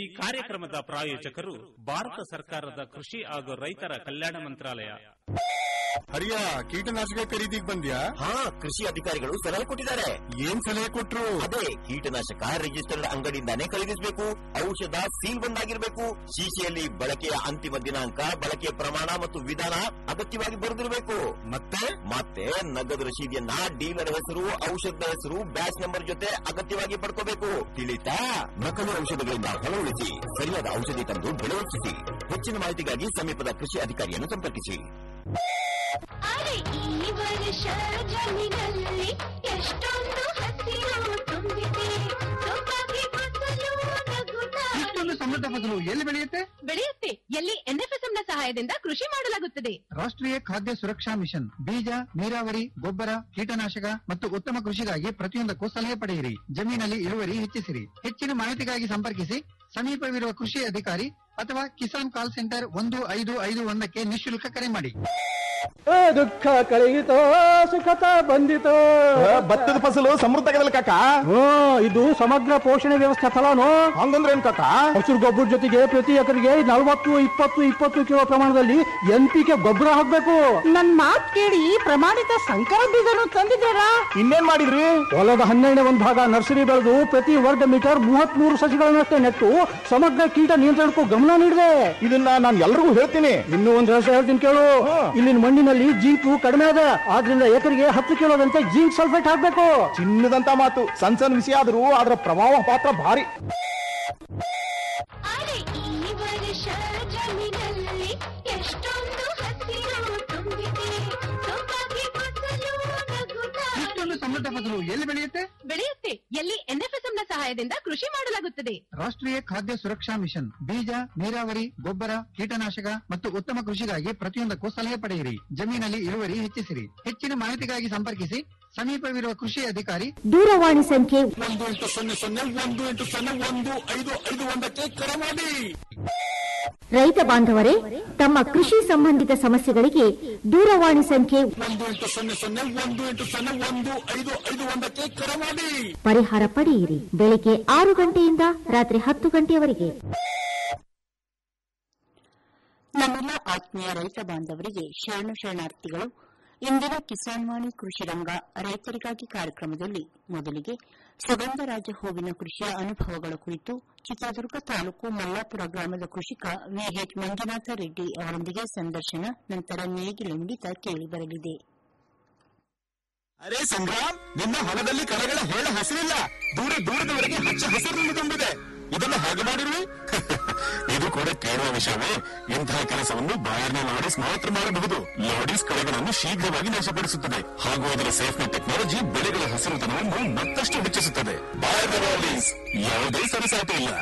ಈ ಕಾರ್ಯಕ್ರಮದ ಪ್ರಾಯೋಜಕರು ಭಾರತ ಸರ್ಕಾರದ ಕೃಷಿ ಹಾಗೂ ರೈತರ ಕಲ್ಯಾಣ ಮಂತ್ರಾಲಯ ಹರಿಯ ಕೀಟನಾಶಕ ಖರೀದಿಗ್ ಬಂದ್ಯಾ ಹಾ ಕೃಷಿ ಅಧಿಕಾರಿಗಳು ಸಲಹೆ ಕೊಟ್ಟಿದ್ದಾರೆ ಏನ್ ಸಲಹೆ ಕೊಟ್ರು ಅದೇ ಕೀಟನಾಶಕ ರಿಜಿಸ್ಟರ್ಡ್ ಅಂಗಡಿಯಿಂದಾನೇ ಖರೀದಿಸಬೇಕು ಔಷಧ ಸೀಲ್ ಬಂದಾಗಿರ್ಬೇಕು ಶೀಶೆಯಲ್ಲಿ ಬಳಕೆಯ ಅಂತಿಮ ದಿನಾಂಕ ಬಳಕೆಯ ಪ್ರಮಾಣ ಮತ್ತು ವಿಧಾನ ಅಗತ್ಯವಾಗಿ ಬರೆದಿರಬೇಕು ಮತ್ತೆ ಮತ್ತೆ ನಗದು ರಶೀದಿಯನ್ನ ಡೀಲರ್ ಹೆಸರು ಔಷಧದ ಹೆಸರು ಬ್ಯಾಚ್ ನಂಬರ್ ಜೊತೆ ಅಗತ್ಯವಾಗಿ ಪಡ್ಕೋಬೇಕು ತಿಳಿತಾ ನಕಲಿ ಔಷಧಗಳಿಂದ ಹೊರ ಉಳಿಸಿ ಸರಿಯಾದ ಔಷಧಿ ತಂದು ಬೆಳೆ ಹೆಚ್ಚಿಸಿ ಹೆಚ್ಚಿನ ಮಾಹಿತಿಗಾಗಿ ಸಮೀಪದ ಕೃಷಿ ಅಧಿಕಾರಿಯನ್ನು ಸಂಪರ್ಕಿಸಿ ಅರೆ ಈ ವರ್ಷ ಜಮೀನಲ್ಲಿ ಎಷ್ಟೊಂದು ಹಸಿರು ತುಂಬಿದೆ ಸೊಬಗೆ ಫಸಲು ನಗುತ್ತಾ ಇಷ್ಟೊಂದು ಸಮೃದ್ಧ ಫಸಲು ಎಲ್ಲಿ ಬೆಳೆಯುತ್ತೆ ಬೆಳೆಯುತ್ತೆ ಎಲ್ಲಿ ಎನ್ಎಫ್ಎಸ್ಎಂ ನ ಸಹಾಯದಿಂದ ಕೃಷಿ ಮಾಡಲಾಗುತ್ತದೆ ರಾಷ್ಟ್ರೀಯ ಖಾದ್ಯ ಸುರಕ್ಷಾ ಮಿಷನ್ ಬೀಜ ನೀರಾವರಿ ಗೊಬ್ಬರ ಕೀಟನಾಶಕ ಮತ್ತು ಉತ್ತಮ ಕೃಷಿಗಾಗಿ ಪ್ರತಿಯೊಂದಕ್ಕೂ ಸಲಹೆ ಪಡೆಯಿರಿ ಜಮೀನಲ್ಲಿ ಇಳುವರಿ ಹೆಚ್ಚಿಸಿರಿ ಹೆಚ್ಚಿನ ಮಾಹಿತಿಗಾಗಿ ಸಂಪರ್ಕಿಸಿ ಸಮೀಪವಿರುವ ಕೃಷಿ ಅಧಿಕಾರಿ ಅಥವಾ ಕಿಸಾನ್ ಕಾಲ್ ಸೆಂಟರ್ ಒಂದು ಐದು ಐದು ಒಂದಕ್ಕೆ ನಿಶುಲ್ಕ ಕರೆ ಮಾಡಿ ದುಃಖ ಕಳೆಯಿತೋ ಸುಖತ ಬಂದಿತೋ ಭತ್ತದ ಫಸಲು ಸಮೃದ್ಧಗದಲ್ಲ ಕಾಕ ಇದು ಸಮಗ್ರ ಪೋಷಣೆ ವ್ಯವಸ್ಥೆ ಫಲಾನು ಹಂಗಂದ್ರೆ ಏನ್ ಕಾಕ ಹಸಿರು ಗೊಬ್ಬರ ಜೊತೆಗೆ ಪ್ರತಿ ಎಕರೆಗೆ ನಲವತ್ತು ಇಪ್ಪತ್ತು ಇಪ್ಪತ್ತು ಕಿಲೋ ಪ್ರಮಾಣದಲ್ಲಿ ಎನ್ ಪಿ ಕೆ ಗೊಬ್ಬರ ಹಾಕ್ಬೇಕು ನನ್ ಮಾತ್ ಕೇಳಿ ಪ್ರಮಾಣಿತ ಸಂಕರ ಬೀಜನು ತಂದಿದ್ದಾರಾ ಇನ್ನೇನ್ ಮಾಡಿದ್ರಿ ಹೊಲದ ಹನ್ನೆರಡನೇ ಒಂದು ಭಾಗ ನರ್ಸರಿ ಬೆಳೆದು ಪ್ರತಿ ವರ್ಗ ಮೀಟರ್ ಮೂವತ್ತ್ ಮೂರು ಸಸಿಗಳನ್ನಷ್ಟೇ ನೆಟ್ಟು ಸಮಗ್ರ ಕೀಟ ನಿಯಂತ್ರಣಕ್ಕೂ ಗಮನ ನೀಡಿದೆ ಇದನ್ನ ನಾನು ಎಲ್ರಿಗೂ ಹೇಳ್ತೀನಿ ಇನ್ನೂ ಒಂದು ರಹಸ್ಯ ಹೇಳ್ತೀನಿ ಕೇಳು ಇಲ್ಲಿನ ಮಣ್ಣಿನಲ್ಲಿ ಜಿಂಕು ಕಡಿಮೆ ಅದ ಆದ್ರಿಂದ ಎಕರೆಗೆ ಹತ್ತು ಕಿಲೋದಂತೆ ಜಿಂಕ್ ಸಲ್ಫೇಟ್ ಹಾಕ್ಬೇಕು ಚಿನ್ನದಂತ ಮಾತು ಸಣ್ಣ ಸಣ್ಣ ವಿಷಯ ಆದ್ರೂ ಅದರ ಪ್ರಭಾವ ಪಾತ್ರ ಭಾರಿ ಅರೆ ಈ ವರ್ಷ ಜಮೀನಲ್ಲಿ ಎಷ್ಟೊಂದು ಹಸಿರು ತುಂಬಿದೆ ಸೊಬಗೆ ಫಸಲು ನಗುತ್ತಾ ಇಷ್ಟೊಂದು ಸಮೃದ್ಧ ಫಸಲು ಎಲ್ಲಿ ಬೆಳೆಯುತ್ತೆ ಬೆಳೆಯುತ್ತೆ ಎಲ್ಲಿ ಎನ್ಎಫ್ಎಸ್ಎಂ ನ ಸಹಾಯದಿಂದ ಕೃಷಿ ಮಾಡಲಾಗುತ್ತದೆ ರಾಷ್ಟ್ರೀಯ ಖಾದ್ಯ ಸುರಕ್ಷಾ ಮಿಷನ್ ಬೀಜ ನೀರಾವರಿ ಗೊಬ್ಬರ ಕೀಟನಾಶಕ ಮತ್ತು ಉತ್ತಮ ಕೃಷಿಗಾಗಿ ಪ್ರತಿಯೊಂದಕ್ಕೂ ಸಲಹೆ ಪಡೆಯಿರಿ ಜಮೀನಲ್ಲಿ ಇಳುವರಿ ಹೆಚ್ಚಿಸಿರಿ ಹೆಚ್ಚಿನ ಮಾಹಿತಿಗಾಗಿ ಸಂಪರ್ಕಿಸಿ ಸಮೀಪವಿರುವ ಕೃಷಿ ಅಧಿಕಾರಿ ದೂರವಾಣಿ ಸಂಖ್ಯೆ ಒಂದು ಎಂಟು ಸೊನ್ನೆ ಸೊನ್ನೆ ಒಂದು ಎಂಟು ಸೊನ್ನೆ ಒಂದು ಐದು ಐದು ಒಂದಕ್ಕೆ ಕರೆ ಮಾಡಿ ರೈತ ಬಾಂಧವರೇ ತಮ್ಮ ಕೃಷಿ ಸಂಬಂಧಿತ ಸಮಸ್ಯೆಗಳಿಗೆ ದೂರವಾಣಿ ಸಂಖ್ಯೆ ಒಂದು ಎಂಟು ಸೊನ್ನೆ ಸೊನ್ನೆ ಒಂದು ಎಂಟು ಸೊನ್ನೆ ಒಂದು ಐದು ಐದು ಒಂದಕ್ಕೆ ಕರೆ ಮಾಡಿ ಪರಿಹಾರ ಪಡೆಯಿರಿ ಬೆಳಿಗ್ಗೆ ಆರು ಗಂಟೆಯಿಂದ ರಾತ್ರಿ ಹತ್ತು ಗಂಟೆಯವರೆಗೆ ನಮ್ಮೆಲ್ಲ ಆತ್ಮೀಯ ರೈತ ಬಾಂಧವರಿಗೆ ಶರಣು ಶರಣಾರ್ಥಿಗಳು ಇಂದಿನ ಕಿಸಾನ್ ವಾಣಿ ಕೃಷಿ ರಂಗ ರೈತರಿಗಾಗಿ ಕಾರ್ಯಕ್ರಮದಲ್ಲಿ ಮೊದಲಿಗೆ ಸುಗಂಧರಾಜ ಹೂವಿನ ಕೃಷಿಯ ಅನುಭವಗಳ ಕುರಿತು ಚಿತ್ರದುರ್ಗ ತಾಲೂಕು ಮಲ್ಲಾಪುರ ಗ್ರಾಮದ ಕೃಷಿಕ ವಿಎಚ್ ಮಂಜುನಾಥ ರೆಡ್ಡಿ ಅವರೊಂದಿಗೆ ಸಂದರ್ಶನ ನಂತರ ನೇಗಿಲ ಮಿಡಿತ ಕೇಳಿಬರಲಿದೆ ಅರೆ ಸಂಗ್ರಾಮ್ ನಿನ್ನ ಹೊಲದಲ್ಲಿ ಕಳೆಗಳ ಹೇಳ ಹಸಿರಿಲ್ಲ ದೂರ ದೂರದವರೆಗೆ ಹಚ್ಚ ಹಸಿರಿನಿಂದ ತುಂಬಿದೆ ಇದನ್ನು ಹೇಗೆ ಮಾಡಿರುವೆ ಇದು ಕೂಡ ಕೇಳುವ ವಿಷಯವೇ ಇಂತಹ ಕೆಲಸವನ್ನು ಬಾಯರ್ನ ಲಾಡೀಸ್ ಮಾತ್ರ ಮಾಡಬಹುದು ಲಾಡೀಸ್ ಕಳೆಗಳನ್ನು ಶೀಘ್ರವಾಗಿ ನಾಶಪಡಿಸುತ್ತದೆ ಹಾಗೂ ಅದರ ಸೇಫ್ಟಿ ಟೆಕ್ನಾಲಜಿ ಬೆಳೆಗಳ ಹಸಿರುತನವನ್ನು ಮತ್ತಷ್ಟು ಹೆಚ್ಚಿಸುತ್ತದೆ ಬಾಯರ್ನ ಲಾಡೀಸ್ ಯಾವುದೇ ಸರಿಸಾಟಿ ಇಲ್ಲ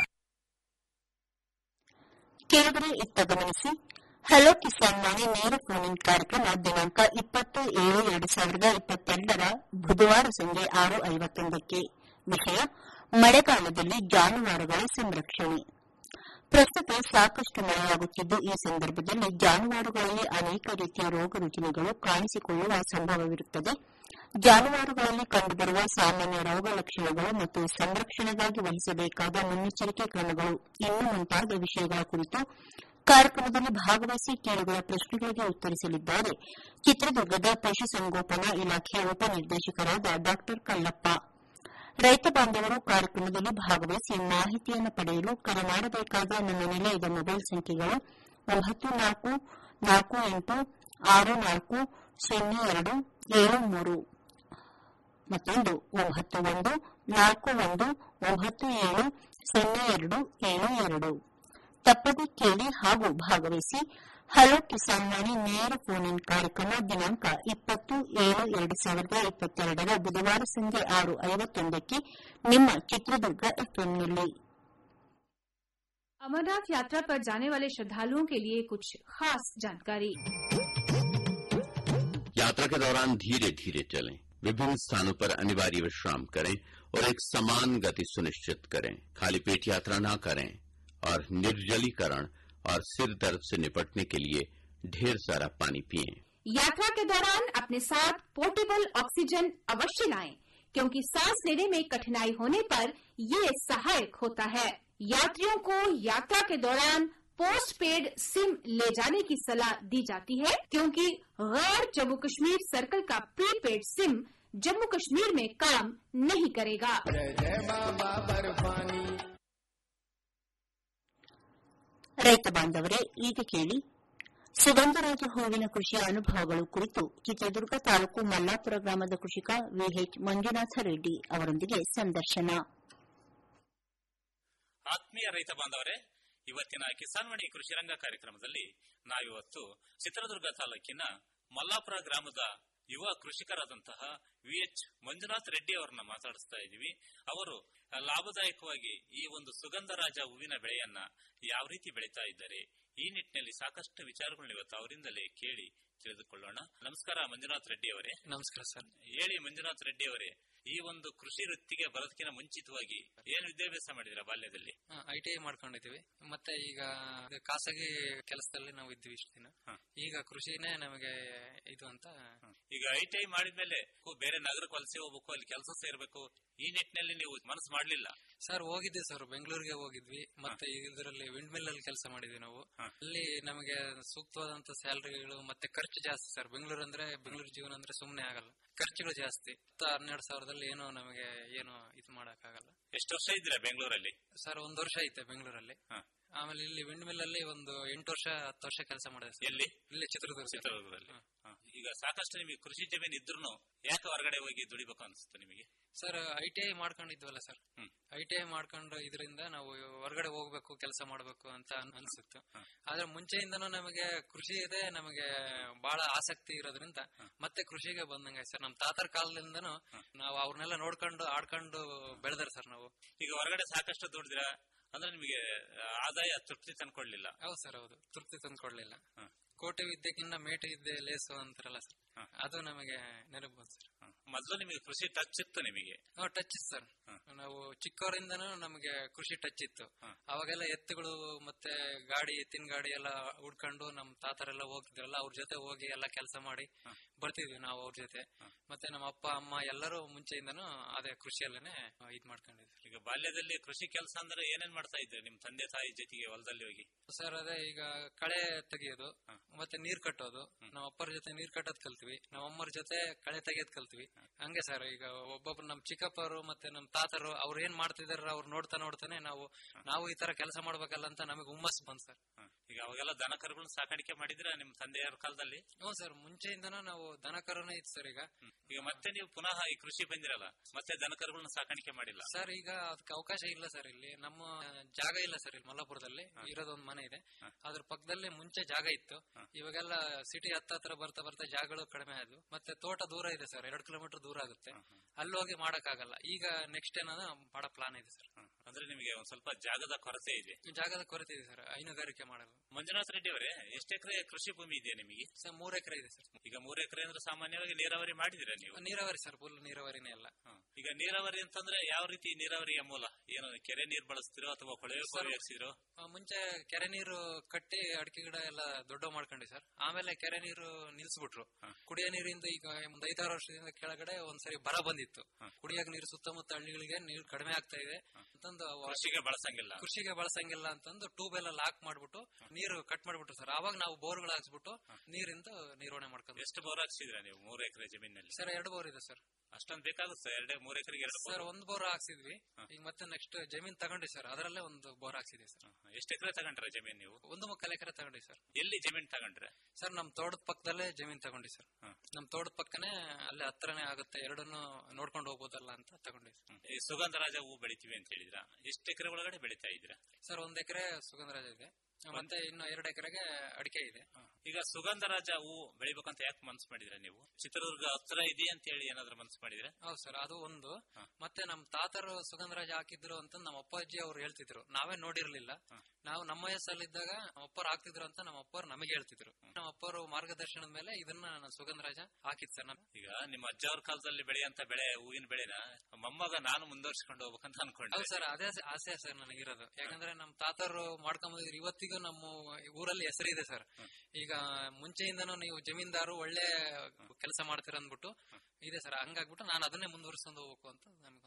ಕೆಲವರೇ ಇತ್ತ ಗಮನಿಸಿ ಹಲೋ ಕಿಸಾನ್ ವಾಣಿ ನೇರ ಫೋನ್ ಇನ್ ಕಾರ್ಯಕ್ರಮ ದಿನಾಂಕ ಇಪ್ಪತ್ತು ಏಳು ಎರಡು ಸಾವಿರದ ಇಪ್ಪತ್ತೆರಡರ ಬುಧವಾರ ಸಂಜೆ ಆರು ಐವತ್ತೊಂದಕ್ಕೆ ವಿಷಯ ಮಳೆಗಾಲದಲ್ಲಿ ಜಾನುವಾರುಗಳ ಸಂರಕ್ಷಣೆ ಪ್ರಸ್ತುತ ಸಾಕಷ್ಟು ಮಳೆಯಾಗುತ್ತಿದ್ದು ಈ ಸಂದರ್ಭದಲ್ಲಿ ಜಾನುವಾರುಗಳಲ್ಲಿ ಅನೇಕ ರೀತಿಯ ರೋಗ ರುಜಿನಗಳು ಕಾಣಿಸಿಕೊಳ್ಳುವ ಸಂಭವವಿರುತ್ತದೆ ಜಾನುವಾರುಗಳಲ್ಲಿ ಕಂಡುಬರುವ ಸಾಮಾನ್ಯ ರೋಗ ಲಕ್ಷಣಗಳು ಮತ್ತು ಸಂರಕ್ಷಣೆಗಾಗಿ ವಹಿಸಬೇಕಾದ ಮುನ್ನೆಚ್ಚರಿಕೆ ಕ್ರಮಗಳು ಇನ್ನೂ ಮುಂತಾದ ವಿಷಯಗಳ ಕುರಿತು ಕಾರ್ಯಕ್ರಮದಲ್ಲಿ ಭಾಗವಹಿಸಿ ಕೇಳುಗರ ಪ್ರಶ್ನೆಗಳಿಗೆ ಉತ್ತರಿಸಲಿದ್ದಾರೆ ಚಿತ್ರದುರ್ಗದ ಪಶುಸಂಗೋಪನಾ ಇಲಾಖೆಯ ಉಪನಿರ್ದೇಶಕರಾದ ಡಾ ಕಲ್ಲಪ್ಪ ರೈತ ಬಾಂಧವರು ಕಾರ್ಯಕ್ರಮದಲ್ಲಿ ಭಾಗವಹಿಸಿ ಮಾಹಿತಿಯನ್ನು ಪಡೆಯಲು ಕರೆ ಮಾಡಬೇಕಾದ ನಮ್ಮ ನಿಲಯದ ಮೊಬೈಲ್ ಸಂಖ್ಯೆಗಳು ಒಂಬತ್ತು ನಾಲ್ಕು ನಾಲ್ಕು ಎಂಟು ಆರು ನಾಲ್ಕು ಸೊನ್ನೆ ಎರಡು ಏಳು ಮೂರು ಮತ್ತೊಂದು ಒಂಬತ್ತು ಒಂದು ನಾಲ್ಕು ಒಂದು ಒಂಬತ್ತು ಏಳು ಸೊನ್ನೆ ಎರಡು ಏಳು ಎರಡು ತಪ್ಪದೆ ಕೇಳಿ ಹಾಗೂ ಭಾಗವಹಿಸಿ ಹಲೋ ಕಿಸಾನ್ ವಾಣಿ ನೇರ ಫೋನ್ ಇನ್ ಕಾರ್ಯಕ್ರಮ ದಿನಾಂಕ ಇಪ್ಪತ್ತು ಏಳು ಎರಡು ಸಾವಿರದ ಇಪ್ಪತ್ತೆರಡರ ಬುಧವಾರ ಸಂಜೆ ಆರು ಐವತ್ತೊಂದಕ್ಕೆ ನಿಮ್ಮ ಚಿತ್ರದುರ್ಗ ಎಫ್ಎಂನಲ್ಲಿ अमरनाथ यात्रा पर जाने वाले श्रद्धालुओं के लिए कुछ खास जानकारी यात्रा के दौरान धीरे धीरे चलें विभिन्न स्थानों पर अनिवार्य विश्राम करें और एक समान गति सुनिश्चित करें खाली पेट यात्रा न करें और निर्जलीकरण और सिर दर्द से निपटने के लिए ढेर सारा पानी पिएं यात्रा के दौरान अपने साथ पोर्टेबल ऑक्सीजन अवश्य लाएं क्योंकि सांस लेने में कठिनाई होने पर ये सहायक होता है यात्रियों को यात्रा के दौरान पोस्ट पेड सिम ले जाने की सलाह दी जाती है क्योंकि गैर जम्मू कश्मीर सर्कल का प्रीपेड सिम जम्मू कश्मीर में काम नहीं करेगा ರೈತ ಬಾಂಧವರೇ ಈಗ ಕೇಳಿ ಸುಗಂಧರಾಜ ಹೂವಿನ ಕೃಷಿಯ ಅನುಭವಗಳು ಕುರಿತು ಚಿತ್ರದುರ್ಗ ತಾಲೂಕು ಮಲ್ಲಾಪುರ ಗ್ರಾಮದ ಕೃಷಿಕ ವಿಎಚ್ ಮಂಜುನಾಥ ರೆಡ್ಡಿ ಅವರೊಂದಿಗೆ ಸಂದರ್ಶನ ಆತ್ಮೀಯ ರೈತ ಬಾಂಧವರೇ ಇವತ್ತಿನ ಕಿಸಾನ್ವಾಣಿ ಕೃಷಿ ರಂಗ ಕಾರ್ಯಕ್ರಮದಲ್ಲಿ ನಾವಿವತ್ತು ಚಿತ್ರದುರ್ಗ ತಾಲೂಕಿನ ಮಲ್ಲಾಪುರ ಗ್ರಾಮದ ಯುವ ಕೃಷಿಕರಾದಂತಹ ವಿ ಎಚ್ ಮಂಜುನಾಥ್ ರೆಡ್ಡಿ ಅವರನ್ನ ಮಾತಾಡಿಸ್ತಾ ಇದ್ದೀವಿ ಅವರು ಲಾಭದಾಯಕವಾಗಿ ಈ ಒಂದು ಸುಗಂಧರಾಜ ಹೂವಿನ ಬೆಳೆಯನ್ನ ಯಾವ ರೀತಿ ಬೆಳೀತಾ ಇದ್ದಾರೆ ಈ ನಿಟ್ಟಿನಲ್ಲಿ ಸಾಕಷ್ಟು ವಿಚಾರಗಳನ್ನ ಇವತ್ತು ಅವರಿಂದಲೇ ಕೇಳಿ ತಿಳಿದುಕೊಳ್ಳೋಣ ನಮಸ್ಕಾರ ಮಂಜುನಾಥ್ ರೆಡ್ಡಿ ಅವರೇ ನಮಸ್ಕಾರ ಸರ್ ಹೇಳಿ ಮಂಜುನಾಥ್ ರೆಡ್ಡಿ ಅವರೇ ಈ ಒಂದು ಕೃಷಿ ವೃತ್ತಿಗೆ ಬರೋದಕ್ಕಿಂತ ಮುಂಚಿತವಾಗಿ ಏನು ವಿದ್ಯಾಭ್ಯಾಸ ಮಾಡಿದ್ರ ಬಾಲ್ಯದಲ್ಲಿ ಐ ಟಿ ಐ ಮಾಡ್ಕೊಂಡಿದ್ದೀವಿ ಮತ್ತೆ ಈಗ ಇದು ಖಾಸಗಿ ಕೆಲಸದಲ್ಲಿ ನಾವು ಇದ್ವಿ ಇಷ್ಟು ದಿನ ಈಗ ಕೃಷಿನೇ ನಮಗೆ ಇದು ಅಂತ ಈಗ ಐ ಟಿ ಐ ಮಾಡಿದ್ಮೇಲೆ ಕೂ- ಬೇರೆ ನಗರಕ್ಕೆ ವಲಸೆ ಹೋಗ್ಬೇಕು ಅಲ್ಲಿ ಕೆಲಸ ಸೇರ್ಬೇಕು ಈ ನಿಟ್ಟಿನಲ್ಲಿ ನೀವು ಮನಸ್ಸು ಮಾಡ್ಲಿಲ್ಲ ಸರ್ ಹೋಗಿದ್ದೆ ಸರ್ ಬೆಂಗಳೂರಿಗೆ ಹೋಗಿದ್ವಿ ಮತ್ತೆ ಇದರಲ್ಲಿ ವಿಂಡ್ ಮಿಲ್ ಅಲ್ಲಿ ಕೆಲಸ ಮಾಡಿದ್ವಿ ನಾವು ಅಲ್ಲಿ ನಮಗೆ ಸೂಕ್ತವಾದಂತ ಸ್ಯಾಲರಿಗಳು ಮತ್ತೆ ಖರ್ಚು ಜಾಸ್ತಿ ಸರ್ ಬೆಂಗಳೂರು ಅಂದ್ರೆ ಬೆಂಗಳೂರು ಜೀವನ ಅಂದ್ರೆ ಸುಮ್ಮನೆ ಆಗಲ್ಲ ಖರ್ಚುಗಳು ಜಾಸ್ತಿ ಹತ್ತು ಹನ್ನೆರಡು ಸಾವಿರದಲ್ಲಿ ಏನು ನಮಗೆ ಏನು ಇದು ಮಾಡಕ್ ಆಗಲ್ಲ ಎಷ್ಟು ವರ್ಷ ಇದ್ದೀರಾ ಬೆಂಗಳೂರಲ್ಲಿ ಸರ್ ಒಂದ್ ವರ್ಷ ಐತೆ ಬೆಂಗಳೂರಲ್ಲಿ ಆಮೇಲೆ ಇಲ್ಲಿ ವಿಂಡ್ ಮಿಲ್ ಅಲ್ಲಿ ಒಂದು ಎಂಟು ವರ್ಷ ಹತ್ತು ವರ್ಷ ಕೆಲಸ ಮಾಡಿದೆ ಸರ್ ಎಲ್ಲಿ ಇಲ್ಲಿ ಚಿತ್ರದುರ್ಗ ಸರ್. ಚಿತ್ರದುರ್ಗದಲ್ಲಿ ಹ. ಈಗ ಸಾಕಷ್ಟು ನಿಮಗೆ ಕೃಷಿ ಜಮೀನು ಇದ್ರು ಯಾಕೆ ಹೊರಗಡೆ ಹೋಗಿ ದುಡಿಬೇಕು ಅನ್ಸುತ್ತೆ ನಿಮಗೆ ಸರ್ ಐ ಟಿ ಐ ಮಾಡ್ಕೊಂಡಿದ್ವಲ್ಲ ಸರ್ ಐ ಟಿ ಐ ಮಾಡ್ಕೊಂಡು ಇದರಿಂದ ನಾವು ಹೊರಗಡೆ ಹೋಗ್ಬೇಕು ಕೆಲಸ ಮಾಡ್ಬೇಕು ಅಂತ ಅನ್- ಅನ್ಸಿತ್ತು ಆದ್ರೆ ಮುಂಚೆಯಿಂದನೂ ನಮಗೆ ಕೃಷಿ ಇದೆ ನಮಗೆ ಬಹಳ ಆಸಕ್ತಿ ಇರೋದ್ರಿಂದ ಮತ್ತೆ ಕೃಷಿಗೆ ಬಂದಂಗೆ ಸರ್ ನಮ್ಮ ತಾತರ ಕಾಲದಿಂದನೂ ನಾವು ಅವ್ರನ್ನೆಲ್ಲ ನೋಡ್ಕೊಂಡು ಆಡ್ಕೊಂಡು ಬೆಳೆದಾರೆ ಸರ್ ನಾವು ಈಗ ಹೊರಗಡೆ ಸಾಕಷ್ಟು ದುಡಿದಿರಾ ಅಂದ್ರೆ ನಿಮಗೆ ಆ, ಆದಾಯ ತೃಪ್ತಿ ತಂದ್ಕೊಡ್ಲಿಲ್ಲ ಹೌದು ಸರ್ ಹೌದು ತೃಪ್ತಿ ತಂದ್ಕೊಡ್ಲಿಲ್ಲ ಕೋಟೆ ವಿದ್ಯೆಗಿನ್ನ ಮೇಟೆ ವಿದ್ಯೆ ಲೇಸು ಅಂತಾರಲ್ಲ ಸರ್ ಅದು ನಮಗೆ ನೆನಪು ಬಂತು ಸರ್ ಮೊದಲು ನಿಮಗೆ ಕೃಷಿ ಟಚ್ ಇತ್ತು ನಿಮಗೆ ಟಚ್ ಇತ್ತು ಸರ್ ನಾವು ಚಿಕ್ಕವರಿಂದನೂ ನಮಗೆ ಕೃಷಿ ಟಚ್ ಇತ್ತು ಅವಾಗೆಲ್ಲ ಎತ್ತುಗಳು ಮತ್ತೆ ಗಾಡಿ ಎತ್ತಿನ ಗಾಡಿ ಎಲ್ಲ ಹುಡ್ಕೊಂಡು ನಮ್ ತಾತರೆಲ್ಲ ಹೋಗ್ತಿದ್ರಲ್ಲ ಅವ್ರ ಜೊತೆ ಹೋಗಿ ಎಲ್ಲ ಕೆಲಸ ಮಾಡಿ ಬರ್ತಿದ್ವಿ ನಾವು ಅವ್ರ ಜೊತೆ ಮತ್ತೆ ನಮ್ಮ ಅಪ್ಪ ಅಮ್ಮ ಎಲ್ಲರೂ ಮುಂಚೆಯಿಂದನೂ ಅದೇ ಕೃಷಿಯಲ್ಲೇನೆ ಇದ್ ಮಾಡ್ಕೊಂಡಿದ್ವಿ ಈಗ ಬಾಲ್ಯದಲ್ಲಿ ಕೃಷಿ ಕೆಲಸ ಅಂದ್ರೆ ಏನೇನ್ ಮಾಡ್ತಾ ಇದ್ರಿ ನಿಮ್ ತಂದೆ ತಾಯಿ ಜೊತೆಗೆ ಹೊಲದಲ್ಲಿ ಹೋಗಿ ಸರ್ ಅದೇ ಈಗ ಕಳೆ ತೆಗಿಯೋದು ಮತ್ತೆ ನೀರ್ ಕಟ್ಟೋದು ನಮ್ಮ ಅಪ್ಪರ ಜೊತೆ ನೀರ್ ಕಟ್ಟೋದ್ ಕಲ್ತ್ವಿ ನಮ್ಮ ಅಮ್ಮರ ಜೊತೆ ಕಳೆ ತೆಗಿಯೋದ್ ಕಲ್ತ್ವಿ ಹಂಗೆ ಸರ್ ಈಗ ಒಬ್ಬೊಬ್ರು ನಮ್ ಚಿಕ್ಕಪ್ಪರು ಮತ್ತೆ ನಮ್ ತಾತರು ಅವ್ರು ಏನ್ ಮಾಡ್ತಿದಾರ ಅವ್ರು ನೋಡ್ತಾ ನೋಡ್ತಾನೆ ನಾವು ನಾವು ಈ ತರ ಕೆಲಸ ಮಾಡ್ಬೇಕಲ್ಲ ಅಂತ ನಮಗೆ ಹುಮ್ಮಸ್ ಬಂದ್ ಸರ್ ಈಗ ಅವಾಗೆಲ್ಲ ದನ ಕರುಗಳನ್ನ ಸಾಕಾಣಿಕೆ ಮಾಡಿದ್ರ ನಿಮ್ ತಂದೆಯವ್ರ ಕಾಲದಲ್ಲಿ ಹ್ಞೂ ಸರ್ ಮುಂಚೆಯಿಂದನೂ ನಾವು ದನ ಕರುನೇ ಇತ್ತು ಸರ್ ಈಗ ಈಗ ಮತ್ತೆ ನೀವು ಪುನಃ ಈ ಕೃಷಿ ಬಂದಿರಲ್ಲ ಮತ್ತೆ ದನ ಕರುಗಳನ್ನ ಸಾಕಾಣಿಕೆ ಮಾಡಿಲ್ಲ ಸರ್ ಈಗ ಅದಕ್ಕೆ ಅವಕಾಶ ಇಲ್ಲ ಸರ್ ಇಲ್ಲಿ ನಮ್ಮ ಜಾಗ ಇಲ್ಲ ಸರ್ ಇಲ್ಲಿ ಮಲ್ಲಾಪುರದಲ್ಲಿ ಇರೋದೊಂದು ಮನೆ ಇದೆ ಅದ್ರ ಪಕ್ಕದಲ್ಲೇ ಮುಂಚೆ ಜಾಗ ಇತ್ತು ಇವಾಗೆಲ್ಲ ಸಿಟಿ ಹತ್ತತ್ರ ಬರ್ತಾ ಬರ್ತಾ ಜಾಗಗಳು ಕಡಿಮೆ ಆದ್ವು ಮತ್ತೆ ತೋಟ ದೂರ ಇದೆ ಸರ್ ಎರಡ್ ಕಿಲೋಮೀಟರ್ ದೂರ ಆಗುತ್ತೆ ಅಲ್ಲಿ ಹೋಗಿ ಮಾಡಕ್ಕಾಗಲ್ಲ ಈಗ ನೆಕ್ಸ್ಟ್ ಏನದ ಬಹಳ ಪ್ಲಾನ್ ಇದೆ ಸರ್ ಅಂದ್ರೆ ನಿಮಗೆ ಒಂದ್ ಸ್ವಲ್ಪ ಜಾಗದ ಕೊರತೆ ಇದೆ ಜಾಗದ ಕೊರತೆ ಇದೆ ಸರ್ ಹೈನುಗಾರಿಕೆ ಮಾಡಲು ಮಂಜುನಾಥ್ ರೆಡ್ಡಿ ಅವರೇ ಎಷ್ಟು ಎಕರೆ ಕೃಷಿ ಭೂಮಿ ಇದೆ ನಿಮಗೆ ಸರ್ ಮೂರ್ ಎಕರೆ ಇದೆ ಸರ್ ಈಗ ಮೂರು ಎಕರೆ ಅಂದ್ರೆ ಸಾಮಾನ್ಯವಾಗಿ ನೀರಾವರಿ ಮಾಡಿದಿರ ನೀವು ನೀರಾವರಿ ಸರ್ ಫುಲ್ ನೀರಾವರಿನೇ ಎಲ್ಲ ಈಗ ನೀರಾವರಿ ಅಂತಂದ್ರೆ ಯಾವ ರೀತಿ ನೀರಾವರಿಯ ಮೂಲ ಏನು ಕೆರೆ ನೀರ್ ಬಳಸ್ತಿರೋ ಅಥವಾ ಕೊಳವೆ ಬಾವಿ ಹಾಕ್ಸಿರೋ ಆ, ಮುಂಚೆ ಕೆರೆ ನೀರು ಕಟ್ಟಿ ಅಡಿಕೆ ಗಿಡ ಎಲ್ಲ ದೊಡ್ಡ ಮಾಡ್ಕೊಂಡಿ ಸರ್ ಆಮೇಲೆ ಕೆರೆ ನೀರು ನಿಲ್ಸ್ಬಿಟ್ರು ಕುಡಿಯೋ ನೀರಿಂದ ಈಗ ಒಂದ್ ಐದಾರು ವರ್ಷದಿಂದ ಕೆಳಗಡೆ ಒಂದ್ಸರಿ ಬರ ಬಂದಿತ್ತು ಕುಡಿಯೋ ನೀರು ಸುತ್ತಮುತ್ತ ಹಳ್ಳಿಗಳಿಗೆ ನೀರು ಕಡಿಮೆ ಆಗ್ತಾ ಇದೆ ಅಂತಂದು ಅವ- ಕೃಷಿಗೆ ಬಳಸಂಗಿಲ್ಲ ಕೃಷಿಗೆ ಬಳಸಂಗಿಲ್ಲ ಅಂತಂದು ಟ್ಯೂಬ್ ಎಲ್ಲ ಲಾಕ್ ಮಾಡ್ಬಿಟ್ಟು ನೀರು ಕಟ್ ಮಾಡ್ಬಿಟ್ರು ಸರ್ ಅವಾಗ ನಾವು ಬೋರ್ಗಳು ಹಾಕ್ಸ್ಬಿಟ್ಟು ನೀರಿಂದ ನಿರ್ವಹಣೆ ಮಾಡ್ಕೊಂಡು ಎಷ್ಟು ಬೋರ್ ಹಾಕ್ಸಿದ್ರ ನೀವು ಮೂರು ಎಕರೆ ಜಮೀನಲ್ಲಿ ಸರ್ ಎರಡು ಬೋರ್ ಇದೆ ಸರ್ ಅಷ್ಟೊಂದು ಬೇಕಾಗುತ್ತೆ ಎರಡೇ ಮೂರು ಎಕರೆಗೆ ಎರಡು ಸರ್ ಒಂದ್ ಬೋರ್ ಹಾಕ್ಸಿದ್ವಿ ಈಗ ಮತ್ತೆ ನೆಕ್ಸ್ಟ್ ಜಮೀನ್ ತಗೊಂಡಿ ಸರ್ ಅದರಲ್ಲೇ ಒಂದು ಬೋರ್ ಹಾಕ್ಸಿದ್ವಿ ಸರ್ ಎಷ್ಟು ಎಕರೆ ತಗೊಂಡ್ರೆ ಜಮೀನ್ ನೀವು ಒಂದು ಮುಕ್ಕಾಲು ಎಕರೆ ತಗೊಂಡಿ ಸರ್ ಎಲ್ಲಿ ಜಮೀನ್ ತಗೊಂಡ್ರೆ ಸರ್ ನಮ್ ತೋಟದ ಪಕ್ಕದಲ್ಲೇ ಜಮೀನ್ ತಗೊಂಡಿ ಸರ್ ನಮ್ ತೋಟದ ಪಕ್ಕನೇ ಅಲ್ಲೇ ಹತ್ರನೇ ಆಗುತ್ತೆ ಎರಡನ್ನು ನೋಡ್ಕೊಂಡು ಹೋಗ್ಬೋದಲ್ಲ ಅಂತ ತಗೊಂಡಿ ಈ ಸುಗಂಧರಾಜ ಹೂ ಬೆಳಿತೀವಿ ಅಂತ ಹೇಳಿದ್ರ ಎಷ್ಟು ಎಕರೆ ಒಳಗಡೆ ಬೆಳಿತಾ ಇದ್ರ ಸರ್ ಒಂದ್ ಎಕರೆ ಸುಗಂಧರಾಜ ಇದೆ ಮತ್ತೆ ಇನ್ನು ಎರಡು ಎಕರೆಗೆ ಅಡಿಕೆ ಇದೆ ಈಗ ಸುಗಂಧರಾಜ ಹೂ ಬೆಳಿಬೇಕಂತ ಯಾಕೆ ಮನ್ಸು ಮಾಡಿದ್ರ ನೀವು ಚಿತ್ರದುರ್ಗ ಹತ್ರ ಇದೆ ಅಂತ ಹೇಳಿ ಏನಾದ್ರು ಮನ್ಸು ಮಾಡಿದ್ರೆ ಹೌದು ಸರ್ ಅದು ಒಂದು ಮತ್ತೆ ನಮ್ ತಾತರು ಸುಗಂಧರಾಜ ಹಾಕಿದ್ರು ಅಂತ ನಮ್ಮ ಅಪ್ಪಾಜಿ ಅವ್ರು ಹೇಳ್ತಿದ್ರು ನಾವೇ ನೋಡಿರ್ಲಿಲ್ಲ ನಾವು ನಮ್ಮ ವಯಸ್ಸಲ್ಲಿದ್ದಾಗ ನಮ್ಮ ಅಪ್ಪರು ಹಾಕ್ತಿದ್ರು ಅಂತ ನಮ್ಮ ಅಪ್ಪರು ನಮಗೆ ಹೇಳ್ತಿದ್ರು ನಮ್ಮ ಅಪ್ಪರು ಮಾರ್ಗದರ್ಶನದ ಮೇಲೆ ಇದನ್ನ ನಾನು ಸುಗಂಧರಾಜ ಹಾಕಿದ್ ಸರ್ ನಾನು ಈಗ ನಿಮ್ಮ ಅಜ್ಜವ್ರ ಕಾಲದಲ್ಲಿ ಬೆಳೆಯಂತ ಬೆಳೆ ಹೂವಿನ ಬೆಳೆನ ಮೊಮ್ಮಗ ನಾನು ಮುಂದುವರ್ಸ್ಕೊಂಡು ಹೋಗ್ಬೇಕಂತ ಅನ್ಕೊಂಡೆ ಹೌದು ಸರ್ ಅದೇ ಆಸೆ- ಆಸೆ ಸರ್ ನನಗಿರೋದು ಯಾಕಂದ್ರೆ ನಮ್ ತಾತರು ಮಾಡ್ಕೊಂಬಂದಿದ್ರು ಇವತ್ತಿಗೂ ನಮ್ಮ ಊರಲ್ಲಿ ಹೆಸರಿದೆ ಸರ್ ಈಗ ಮುಂಚೆಯಿಂದನೂ ನೀವು ಜಮೀನ್ದಾರು ಒಳ್ಳೆ ಕೆಲಸ ಮಾಡ್ತೀರ ಅಂದ್ಬಿಟ್ಟು ಇದೆ ಸರ್ ಹಂಗಾಗ್ಬಿಟ್ಟು ನಾನು ಅದನ್ನೇ ಮುಂದುವರ್ಸ್ಕೊಂಡು ಹೋಗ್ಬೇಕು ಅಂತ ನಮಗೊಂದು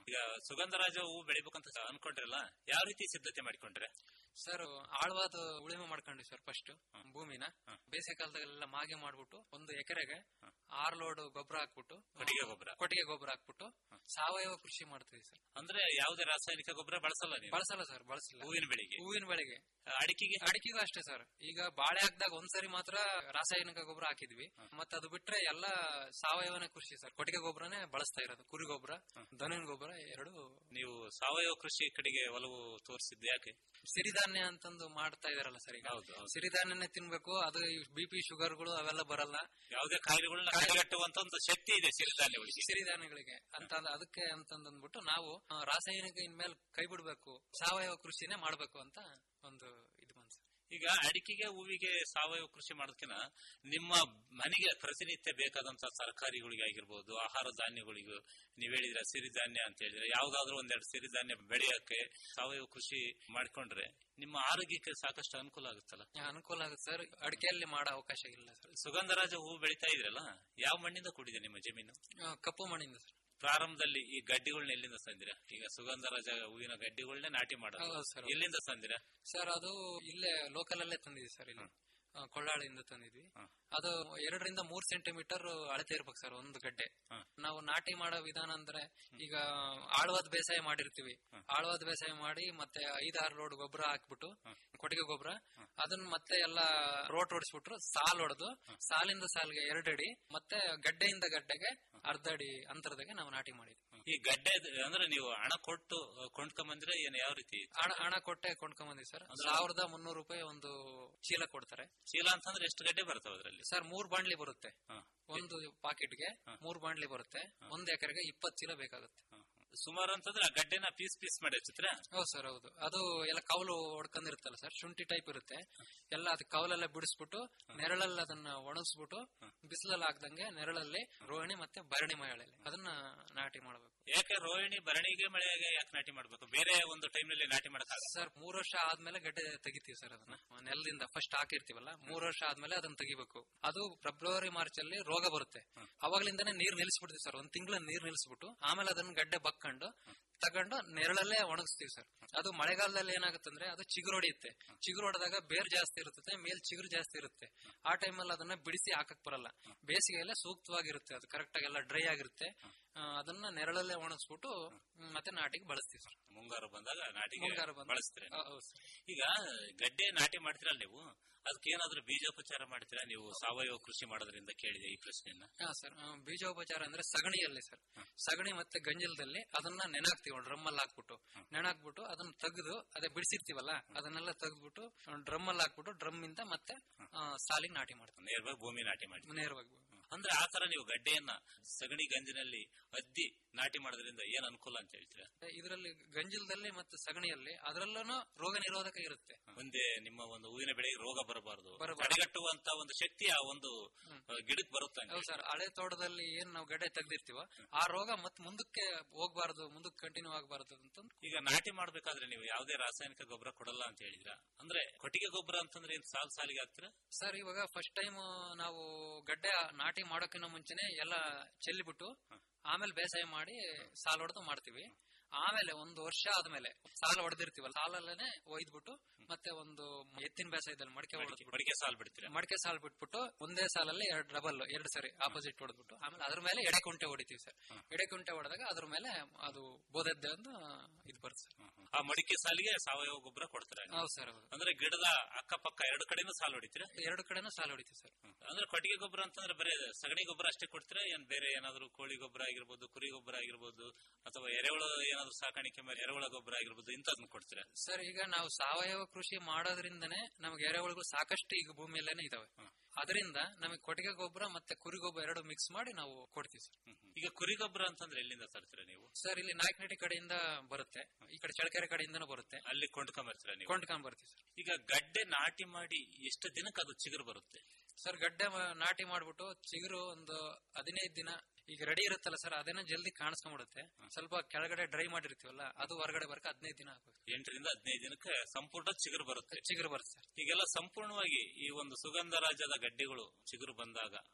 ಈಗ ಸುಗಂಧರಾಜ ಹೂ ಬೆಳಿಬೇಕಂತ ಅನ್ಕೊಂಡ್ರಲ್ಲ ಯಾವ ರೀತಿ ಸಿದ್ಧತೆ ಮಾಡಿಕೊಂಡ್ರೆ ಸರ್ ಆಳವಾದ ಉಳಿಮೆ ಮಾಡ್ಕೊಂಡ್ವಿ ಸರ್ ಫಸ್ಟ್ ಭೂಮಿನ ಬೇಸಿಗೆ ಕಾಲದಾಗೆಲ್ಲ ಮಾಗೆ ಮಾಡ್ಬಿಟ್ಟು ಒಂದು ಎಕರೆಗೆ ಆರ್ ಲೋಡ್ ಗೊಬ್ಬರ ಹಾಕ್ಬಿಟ್ಟು ಕೊಟ್ಟಿಗೆ ಗೊಬ್ಬರ ಕೊಟ್ಟಿಗೆ ಗೊಬ್ಬರ ಹಾಕ್ಬಿಟ್ಟು ಸಾವಯವ ಕೃಷಿ ಮಾಡ್ತೀವಿ ಸರ್ ಅಂದ್ರೆ ಯಾವುದೇ ರಾಸಾಯನಿಕ ಗೊಬ್ಬರ ಬಳಸಲ್ಲ ನೀವು ಬಳಸಲ್ಲ ಸರ್ ಬಳಸಿಲ್ಲ ಹೂವಿನ ಬೆಳೆಗೆ ಹೂವಿನ ಬೆಳೆಗೆ ಅಡಿಕೆಗೆ ಅಡಿಕೆಗೂ ಅಷ್ಟೇ ಸರ್ ಈಗ ಬಾಳೆ ಹಾಕ್ದಾಗ ಒಂದ್ಸರಿ ಮಾತ್ರ ರಾಸಾಯನಿಕ ಗೊಬ್ಬರ ಹಾಕಿದ್ವಿ ಮತ್ತೆ ಅದು ಬಿಟ್ರೆ ಎಲ್ಲ ಸಾವಯವನ ಕೃಷಿ ಸರ್ ಕೊಟ್ಟಿಗೆ ಗೊಬ್ಬರನೇ ಬಳಸ್ತಾ ಇರೋದು ಕುರಿ ಗೊಬ್ಬರ ದನಿನ ಗೊಬ್ಬರ ಎರಡು ನೀವು ಸಾವಯವ ಕೃಷಿ ಕಡೆಗೆ ಒಲವು ತೋರಿಸಿದ್ದು ಯಾಕೆ ಸಿರಿಧಾನ್ಯ ಅಂತಂದು ಮಾಡ್ತಾ ಇದಾರಲ್ಲ ಸರ್ ಈಗ ಹೌದು, ಹೌದು. ಸಿರಿಧಾನ್ಯನೇ ತಿನ್ಬೇಕು ಅದು ಬಿ ಪಿ ಶುಗರ್ಗಳು ಅವೆಲ್ಲ ಬರಲ್ಲ ಯಾವುದೇ ಕಾಯಿಲೆಗಳನ್ನ ತಡೆಗಟ್ಟುವಂತ ಒಂದು ಶಕ್ತಿ ಇದೆ ಸಿರಿಧಾನ್ಯಗಳಿಗೆ ಸಿರಿಧಾನ್ಯಗಳಿಗೆ ಅಂತ ಅಂದ್- ಅದಕ್ಕೆ ಅಂತಂದ್ಬಿಟ್ಟು ನಾವು ಆ, ರಾಸಾಯನಿಕ ಇನ್ಮೇಲೆ ಕೈ ಬಿಡ್ಬೇಕು ಸಾವಯವ ಕೃಷಿನೇ ಮಾಡ್ಬೇಕು ಅಂತ ಒಂದು ಇದು ಬಂತು ಸರ್. ಈಗ ಅಡಿಕೆಗೆ ಹೂವಿಗೆ ಸಾವಯವ ಕೃಷಿ ಮಾಡೋದಕ್ಕಿಂತ ನಿಮ್ಮ ಮನೆಗೆ ಪ್ರತಿನಿತ್ಯ ಬೇಕಾದಂತ ತರಕಾರಿಗಳಿಗೆ ಆಗಿರ್ಬೋದು ಆಹಾರ ಧಾನ್ಯಗಳಿಗೂ ನೀವ್ ಹೇಳಿದ್ರೆ ಸಿರಿಧಾನ್ಯ ಅಂತ ಹೇಳಿದ್ರೆ ಯಾವ್ದಾದ್ರು ಒಂದೆರಡು ಸಿರಿಧಾನ್ಯ ಬೆಳೆಯಕ್ಕೆ ಸಾವಯವ ಕೃಷಿ ಮಾಡ್ಕೊಂಡ್ರೆ ನಿಮ್ಮ ಆರೋಗ್ಯಕ್ಕೆ ಸಾಕಷ್ಟು ಅನುಕೂಲ ಆಗುತ್ತಲ್ಲ ಆ, ಅನುಕೂಲ ಆಗುತ್ತೆ ಸರ್ ಅಡಿಕೆಯಲ್ಲಿ ಮಾಡೋ ಅವಕಾಶ ಇಲ್ಲ ಸರ್ ಸುಗಂಧರಾಜ ಹೂ ಬೆಳಿತಾ ಇದ್ರಲ್ಲ ಯಾವ ಮಣ್ಣಿಂದ ಕೂಡಿದೆ ನಿಮ್ಮ ಜಮೀನು ಆ, ಕಪ್ಪು ಮಣ್ಣಿಂದ ಸರ್ ಪ್ರಾರಂಭದಲ್ಲಿ ಈ ಗಡ್ಡಿಗಳನ್ನ ಎಲ್ಲಿಂದ ತಂದಿರ ಈಗ ಸುಗಂಧರಾಜ ಹೂವಿನ ಗಡ್ಡಿಗಳನ್ನೇ ನಾಟಿ ಮಾಡೋದು ಹೌದು ಸರ್. ಎಲ್ಲಿಂದ ತಂದಿರ ಸರ್ ಅದು ಇಲ್ಲೇ ಲೋಕಲ್ ಅಲ್ಲೇ ತಂದಿದ್ವಿ ಸರ್ ಇಲ್ಲಿ ಆ, ಕೊಳ್ಳಾಳಿಯಿಂದ ತಂದಿದ್ವಿ ಅದು ಎರಡರಿಂದ ಮೂರ್ ಸೆಂಟಿಮೀಟರ್ ಅಳತೆ ಇರ್ಬೇಕು ಸರ್ ಒಂದು ಗಡ್ಡೆ ನಾವು ನಾಟಿ ಮಾಡೋ ವಿಧಾನ ಅಂದ್ರೆ ಈಗ ಆಳವಾದ ಬೇಸಾಯ ಮಾಡಿರ್ತೀವಿ ಆಳವಾದ ಬೇಸಾಯ ಮಾಡಿ ಮತ್ತೆ ಐದಾರು ಲೋಡ್ ಗೊಬ್ಬರ ಹಾಕ್ಬಿಟ್ಟು ಕೊಟ್ಟಿಗೆ ಗೊಬ್ಬರ ಅದನ್ನ ಮತ್ತೆ ಎಲ್ಲ ರೋಟ್ ಹೊಡಿಸ್ಬಿಟ್ರು ಸಾಲ್ ಹೊಡೆದು ಸಾಲಿಂದ ಸಾಲ್ಗೆ ಎರಡಡಿ ಮತ್ತೆ ಗಡ್ಡೆಯಿಂದ ಗಡ್ಡೆಗೆ ಅರ್ಧ ಅಡಿ ಅಂತರದಾಗೆ ನಾವು ನಾಟಿ ಮಾಡಿದ್ವಿ ಈ ಗಡ್ಡೆ ಅಂದ್ರೆ ನೀವು ಹಣ ಕೊಟ್ಟು ಅಹ್, ಕೊಂಡ್ಕೊಂಬಂದ್ರೆ ಏನ್ ಯಾವ ರೀತಿ ಹಣ ಹಣ ಕೊಟ್ಟೆ ಕೊಂಡ್ಕೊಂಬಂದಿವಿ ಸರ್ ಸಾವಿರದ ಮುನ್ನೂರು ರೂಪಾಯಿ ಒಂದು ಚೀಲ ಕೊಡ್ತಾರೆ ಚೀಲ ಅಂತಂದ್ರೆ ಎಷ್ಟು ಗಡ್ಡೆ ಬರ್ತಾವ ಅದ್ರಲ್ಲಿ ಸರ್ ಮೂರ್ ಬಾಂಡ್ಲಿ ಬರುತ್ತೆ ಒಂದು ಪಾಕೆಟ್ಗೆ ಮೂರ್ ಬಾಂಡ್ಲಿ ಬರುತ್ತೆ ಒಂದ್ ಎಕರೆಗೆ ಇಪ್ಪತ್ತು ಚೀಲ ಬೇಕಾಗುತ್ತೆ ಸುಮಾರು ಅಂತಂದ್ರೆ ಆ ಗಡ್ಡೆನ ಪೀಸ್ ಪೀಸ್ ಮಾಡಿ ಹಚ್ಚಿದ್ರ ಹೌದು ಸರ್ ಹೌದು ಅದು ಎಲ್ಲ ಕೌಲು ಹೊಡ್ಕೊಂಡಿರುತ್ತಲ್ಲ ಸರ್ ಶುಂಠಿ ಟೈಪ್ ಇರುತ್ತೆ ಎಲ್ಲ ಅದು ಕೌಲೆಲ್ಲ ಬಿಡಿಸ್ಬಿಟ್ಟು ನೆರಳಲ್ಲಿ ಅದನ್ನ ಒಣಗಿಸ್ಬಿಟ್ಟು ಬಿಸಿಲಲ್ಲಿ ಹಾಕ್ದಂಗೆ ನೆರಳಲ್ಲಿ ರೋಹಿಣಿ ಮತ್ತೆ ಭರಣಿ ಮಳೆಯಲ್ಲಿ ಅದನ್ನ ನಾಟಿ ಮಾಡಬೇಕು ಯಾಕೆ ರೋಹಿಣಿ ಭರಣಿಗೆ ಮಳೆಗೆ ಯಾಕೆ ನಾಟಿ ಮಾಡ್ಬೇಕು ಬೇರೆ ಒಂದು ಟೈಮ್ ನಲ್ಲಿ ನಾಟಿ ಮಾಡಕ್ಕಾಗ ಸರ್ ಮೂರ್ ವರ್ಷ ಆದ್ಮೇಲೆ ಗಡ್ಡೆ ತೆಗಿತೀವಿ ಸರ್ ಅದನ್ನ ನೆಲದಿಂದ ಫಸ್ಟ್ ಹಾಕಿರ್ತೀವಲ್ಲ ಮೂರ್ ವರ್ಷ ಆದ್ಮೇಲೆ ಅದನ್ನ ತೆಗಿಬೇಕು ಅದು ಫೆಬ್ರವರಿ ಮಾರ್ಚ್ ಅಲ್ಲಿ ರೋಗ ಬರುತ್ತೆ ಅವಾಗ್ಲಿಂದಾನೇ ನೀರ್ ನಿಲ್ಲಿಸ್ಬಿಡ್ತೀವಿ ಸರ್ ಒಂದ್ ತಿಂಗಳ ನೀರ್ ನಿಲ್ಲಿಸ್ಬಿಟ್ಟು ಆಮೇಲೆ ಅದನ್ನ ಗಡ್ಡೆ ಬಕ್ಕೊಂಡು ತಗೊಂಡು ನೆರಳಲ್ಲೇ ಒಣಗಿಸ್ತೀವಿ ಸರ್ ಅದು ಮಳೆಗಾಲದಲ್ಲಿ ಏನಾಗುತ್ತಂದ್ರೆ ಅದು ಚಿಗುರು ಹೊಡೆಯುತ್ತೆ ಚಿಗುರು ಹೊಡೆದಾಗ ಬೇರ್ ಜಾಸ್ತಿ ಇರುತ್ತೆ ಮೇಲ್ ಚಿಗುರು ಜಾಸ್ತಿ ಇರುತ್ತೆ ಆ ಟೈಮಲ್ಲಿ ಅದನ್ನ ಬಿಡಿಸಿ ಹಾಕಕ್ ಬರಲ್ಲ ಬೇಸಿಗೆಯಲ್ಲೇ ಸೂಕ್ತವಾಗಿರುತ್ತೆ ಅದು ಕರೆಕ್ಟ್ ಆಗಿ ಎಲ್ಲ ಡ್ರೈ ಆಗಿರುತ್ತೆ ಆ, ಅದನ್ನ ನೆರಳಲ್ಲೇ ಒಣಗಿಸ್ಬಿಟ್ಟು ಹ್ಮ್, ಮತ್ತೆ ನಾಟಿಗೆ ಬಳಸ್ತೀವಿ ಸರ್ ಮುಂಗಾರು ಬಂದಾಗ ನಾಟಿಗೆ ಮುಂಗಾರು ಬಂದಾಗ. ಬಳಸ್ತೀರಿ ಹೌ- ಹೌದು ಸರ್. ಈಗ ಗಡ್ಡೆ ನಾಟಿ ಮಾಡ್ತೀರಲ್ಲ ನೀವು ಅದಕ್ಕೆ ಏನಾದ್ರೂ ಬೀಜೋಪಚಾರ ಮಾಡ್ತೀರಾ ನೀವು ಸಾವಯವ ಕೃಷಿ ಮಾಡೋದ್ರಿಂದ ಕೇಳಿದೆ ಈ ಪ್ರಶ್ನೆಯನ್ನ ಹಾ ಸರ್ ಆ, ಬೀಜೋಪಚಾರ ಅಂದ್ರೆ ಸಗಣಿಯಲ್ಲಿ ಸರ್ ಸಗಣಿ ಮತ್ತೆ ಗಂಜಲದಲ್ಲಿ ಅದನ್ನ ನೆನಾಕ್ತಿವಿ ಡ್ರಮ್ ಅಲ್ಲಿ ಹಾಕ್ಬಿಟ್ಟು ನೆನಾಕ್ಬಿಟ್ಟು ಅದನ್ನ ತೆಗೆದು ಅದೇ ಬಿಡಿಸಿರ್ತೀವಲ್ಲ ಅದನ್ನೆಲ್ಲ ತೆಗೆದ್ಬಿಟ್ಟು ಡ್ರಮ್ ಅಲ್ಲಿ ಹಾಕ್ಬಿಟ್ಟು ಡ್ರಮ್ ಇಂದ ಮತ್ತೆ ಆ, ಸಾಲಿಗೆ ನಾಟಿ ಮಾಡ್ತೀವಿ ನೇರವಾಗಿ ಭೂಮಿ ನಾಟಿ ಮಾಡಿ ನೇರವಾಗಿ ಅಂದ್ರೆ ಆ ತರ ನೀವು ಗಡ್ಡೆಯನ್ನ ಸಗಣಿ ಗಂಜಿನಲ್ಲಿ ಅದ್ದಿ ನಾಟಿ ಮಾಡೋದ್ರಿಂದ ಏನ್ ಅನುಕೂಲ ಅಂತ ಹೇಳ್ತೀರಾ ಇದರಲ್ಲಿ ಗಂಜಲದಲ್ಲಿ ಮತ್ತೆ ಸಗಣಿಯಲ್ಲಿ ಅದರಲ್ಲೂ ರೋಗ ನಿರೋಧಕ ಇರುತ್ತೆ ಮುಂದೆ ನಿಮ್ಮ ಒಂದು ಹೂವಿನ ಬೆಳೆಗೆ ರೋಗ ಬರಬಾರದು ಬರಬಾರ್ದು. ತಡೆಗಟ್ಟುವಂತ ಒಂದು ಶಕ್ತಿ ಆ ಒಂದು ಆ, ಗಿಡಕ್ಕೆ ಬರುತ್ತೆ ಹೌದು ಸರ್ ಹಳೆ ತೋಟದಲ್ಲಿ ಏನ್ ನಾವು ಗಡ್ಡೆ ತೆಗ್ದಿರ್ತೀವೋ ಆ ರೋಗ ಮತ್ತೆ ಮುಂದಕ್ಕೆ ಹೋಗ್ಬಾರ್ದು ಮುಂದಕ್ಕೆ ಕಂಟಿನ್ಯೂ ಆಗಬಾರ್ದು ಅಂತ ಈಗ ನಾಟಿ ಮಾಡ್ಬೇಕಾದ್ರೆ ನೀವು ಯಾವುದೇ ರಾಸಾಯನಿಕ ಗೊಬ್ಬರ ಕೊಡಲ್ಲ ಅಂತ ಹೇಳಿದ್ರ ಅಂದ್ರೆ ಕೊಟ್ಟಿಗೆ ಗೊಬ್ಬರ ಅಂತಂದ್ರೆ ಏನ್ ಸಾಲ್ ಸಾಲಿಗೆ ಹಾಕ್ತೀರಾ ಸರ್ ಇವಾಗ ಫಸ್ಟ್ ಟೈಮ್ ನಾವು ಗಡ್ಡೆ ನಾಟಿ ಮಾಡೋಕ್ಕಿಂತ ಮುಂಚೆನೆ ಎಲ್ಲ ಚೆಲ್ಲಿಬಿಟ್ಟು ಆಮೇಲೆ ಬೇಸಾಯ ಮಾಡಿ ಸಾಲ್ ಹೊಡೆದು ಮಾಡ್ತೀವಿ ಆಮೇಲೆ ಒಂದು ವರ್ಷ ಆದ್ಮೇಲೆ ಸಾಲ ಹೊಡೆದಿರ್ತೀವಲ್ಲ ಸಾಲಲ್ಲೇನೆ ಒಯ್ದ್ಬಿಟ್ಟು ಮತ್ತೆ ಒಂದು ಎತ್ತಿನ ಬೇಸಾಯದಲ್ಲಿ ಮಡಿಕೆ ಹೊಡೆದ್ಬಿಟ್ಟು ಮಡಿಕೆ ಸಾಲ್ ಬಿಡ್ತೀರಾ ಮಡಿಕೆ ಸಾಲ್ ಬಿಟ್ಬಿಟ್ಟು ಒಂದೇ ಸಾಲಲ್ಲಿ ಎರಡು ಡಬಲ್ ಎರಡು ಸರಿ ಆಪೋಸಿಟ್ ಹೊಡೆದ್ಬಿಟ್ಟು ಆಮೇಲೆ ಅದ್ರ ಮೇಲೆ ಎಡೆ ಕುಂಟೆ ಹೊಡಿತೀವಿ ಸರ್ ಎಡೆ ಕುಂಟೆ ಹೊಡೆದಾಗ ಅದ್ರ ಮೇಲೆ ಅದು ಬೋದದ್ದೆ ಅಂತ ಇದು ಬರುತ್ತೆ ಸರ್ ಆ ಮಡಿಕೆ ಸಾಲಿಗೆ ಸಾವಯವ ಗೊಬ್ಬರ ಕೊಡ್ತೀರಾ ನೀವು? ಹೌದು ಸರ್ ಹೌದು ಅಂದ್ರೆ ಗಿಡದ ಅಕ್ಕಪಕ್ಕ ಎರಡು ಕಡೆನೂ ಸಾಲು ಹೊಡಿತೀರಾ ಎರಡು ಕಡೆನೂ ಸಾಲ ಹೊಡಿತೀವಿ ಸರ್ ಅಂದ್ರೆ ಕೊಟ್ಟಿಗೆ ಗೊಬ್ಬರ ಅಂತಂದ್ರೆ ಬರೀ ಸಗಣಿ ಗೊಬ್ಬರ ಅಷ್ಟೇ ಕೊಡ್ತೀರಾ ಏನ್ ಬೇರೆ ಏನಾದ್ರು ಕೋಳಿ ಗೊಬ್ಬರ ಆಗಿರ್ಬೋದು ಕುರಿ ಗೊಬ್ಬರ ಆಗಿರ್ಬೋದು ಅಥವಾ ಎರೆಹುಳ ಏನಾದ್ರು ಸಾಕಾಣಿಕೆ ಮೇಲೆ ಎರೆಹುಳ ಗೊಬ್ಬರ ಆಗಿರ್ಬೋದು ಇಂಥದನ್ನ ಕೊಡ್ತೀರಾ ಸರ್ ಈಗ ನಾವು ಸಾವಯವ ಕೃಷಿ ಮಾಡೋದ್ರಿಂದನೇ ನಮಗೆ ಎರೆಹುಳುಗಳು ಸಾಕಷ್ಟು ಈಗ ಭೂಮಿಯಲ್ಲೇನೆ ಇದಾವೆ ಅದರಿಂದ ನಮಗೆ ಕೊಟ್ಟಿಗೆ ಗೊಬ್ಬರ ಮತ್ತೆ ಕುರಿ ಗೊಬ್ಬರ ಎರಡು ಮಿಕ್ಸ್ ಮಾಡಿ ನಾವು ಕೊಡ್ತೀವಿ ಸರ್ ಈಗ ಕುರಿ ಗೊಬ್ಬರ ಅಂತಂದ್ರೆ ಎಲ್ಲಿಂದ ತರ್ತೀರಾ ನೀವು ಸರ್ ಇಲ್ಲಿ ನಾಯಕನಹಟ್ಟಿ ಕಡೆಯಿಂದ ಬರುತ್ತೆ ಈ ಕಡೆ ಚಳಕೆರೆ ಕಡೆಯಿಂದನೂ ಬರುತ್ತೆ ಅಲ್ಲಿ ಕೊಂಡ್ಕೊಂಬರ್ತೀರಾ ನೀವು ಕೊಂಡ್ಕೊಂಡ್ ಬರ್ತೀವಿ ಸರ್ ಈಗ ಗಡ್ಡೆ ನಾಟಿ ಮಾಡಿ ಎಷ್ಟು ದಿನಕ್ಕೆ ಅದು ಚಿಗುರು ಬರುತ್ತೆ ಸರ್ ಗಡ್ಡೆ ಮ- ನಾಟಿ ಮಾಡ್ಬಿಟ್ಟು ಚಿಗುರು ಒಂದು ಹದಿನೈದು ದಿನ ಈಗ ರೆಡಿ ಇರುತ್ತಲ್ಲ ಸರ್ ಅದೇನೋ ಜಲ್ದಿ ಕಾಣಿಸ್ಕೊಂಡ್ಬಿಡುತ್ತೆ ಸ್ವಲ್ಪ ಕೆಳಗಡೆ ಡ್ರೈ ಮಾಡಿರ್ತೀವಲ್ಲ ಅದು ಹೊರಗಡೆ ಬರಕ ಹದಿನೈದು ದಿನ ಆಗ್ಬೇಕು ಎಂಟರಿಂದ ಹದಿನೈದು ದಿನಕ್ಕೆ ಸಂಪೂರ್ಣ ಚಿಗುರು ಬರುತ್ತೆ ಚಿಗುರು ಬರುತ್ತೆ ಸರ್ ಈಗೆಲ್ಲ ಸಂಪೂರ್ಣವಾಗಿ ಈ ಒಂದು ಸುಗಂಧ ರಾಜ್ಯದ ಗಡ್ಡೆಗಳು ಚಿಗುರು ಬಂದಾಗ ಆ-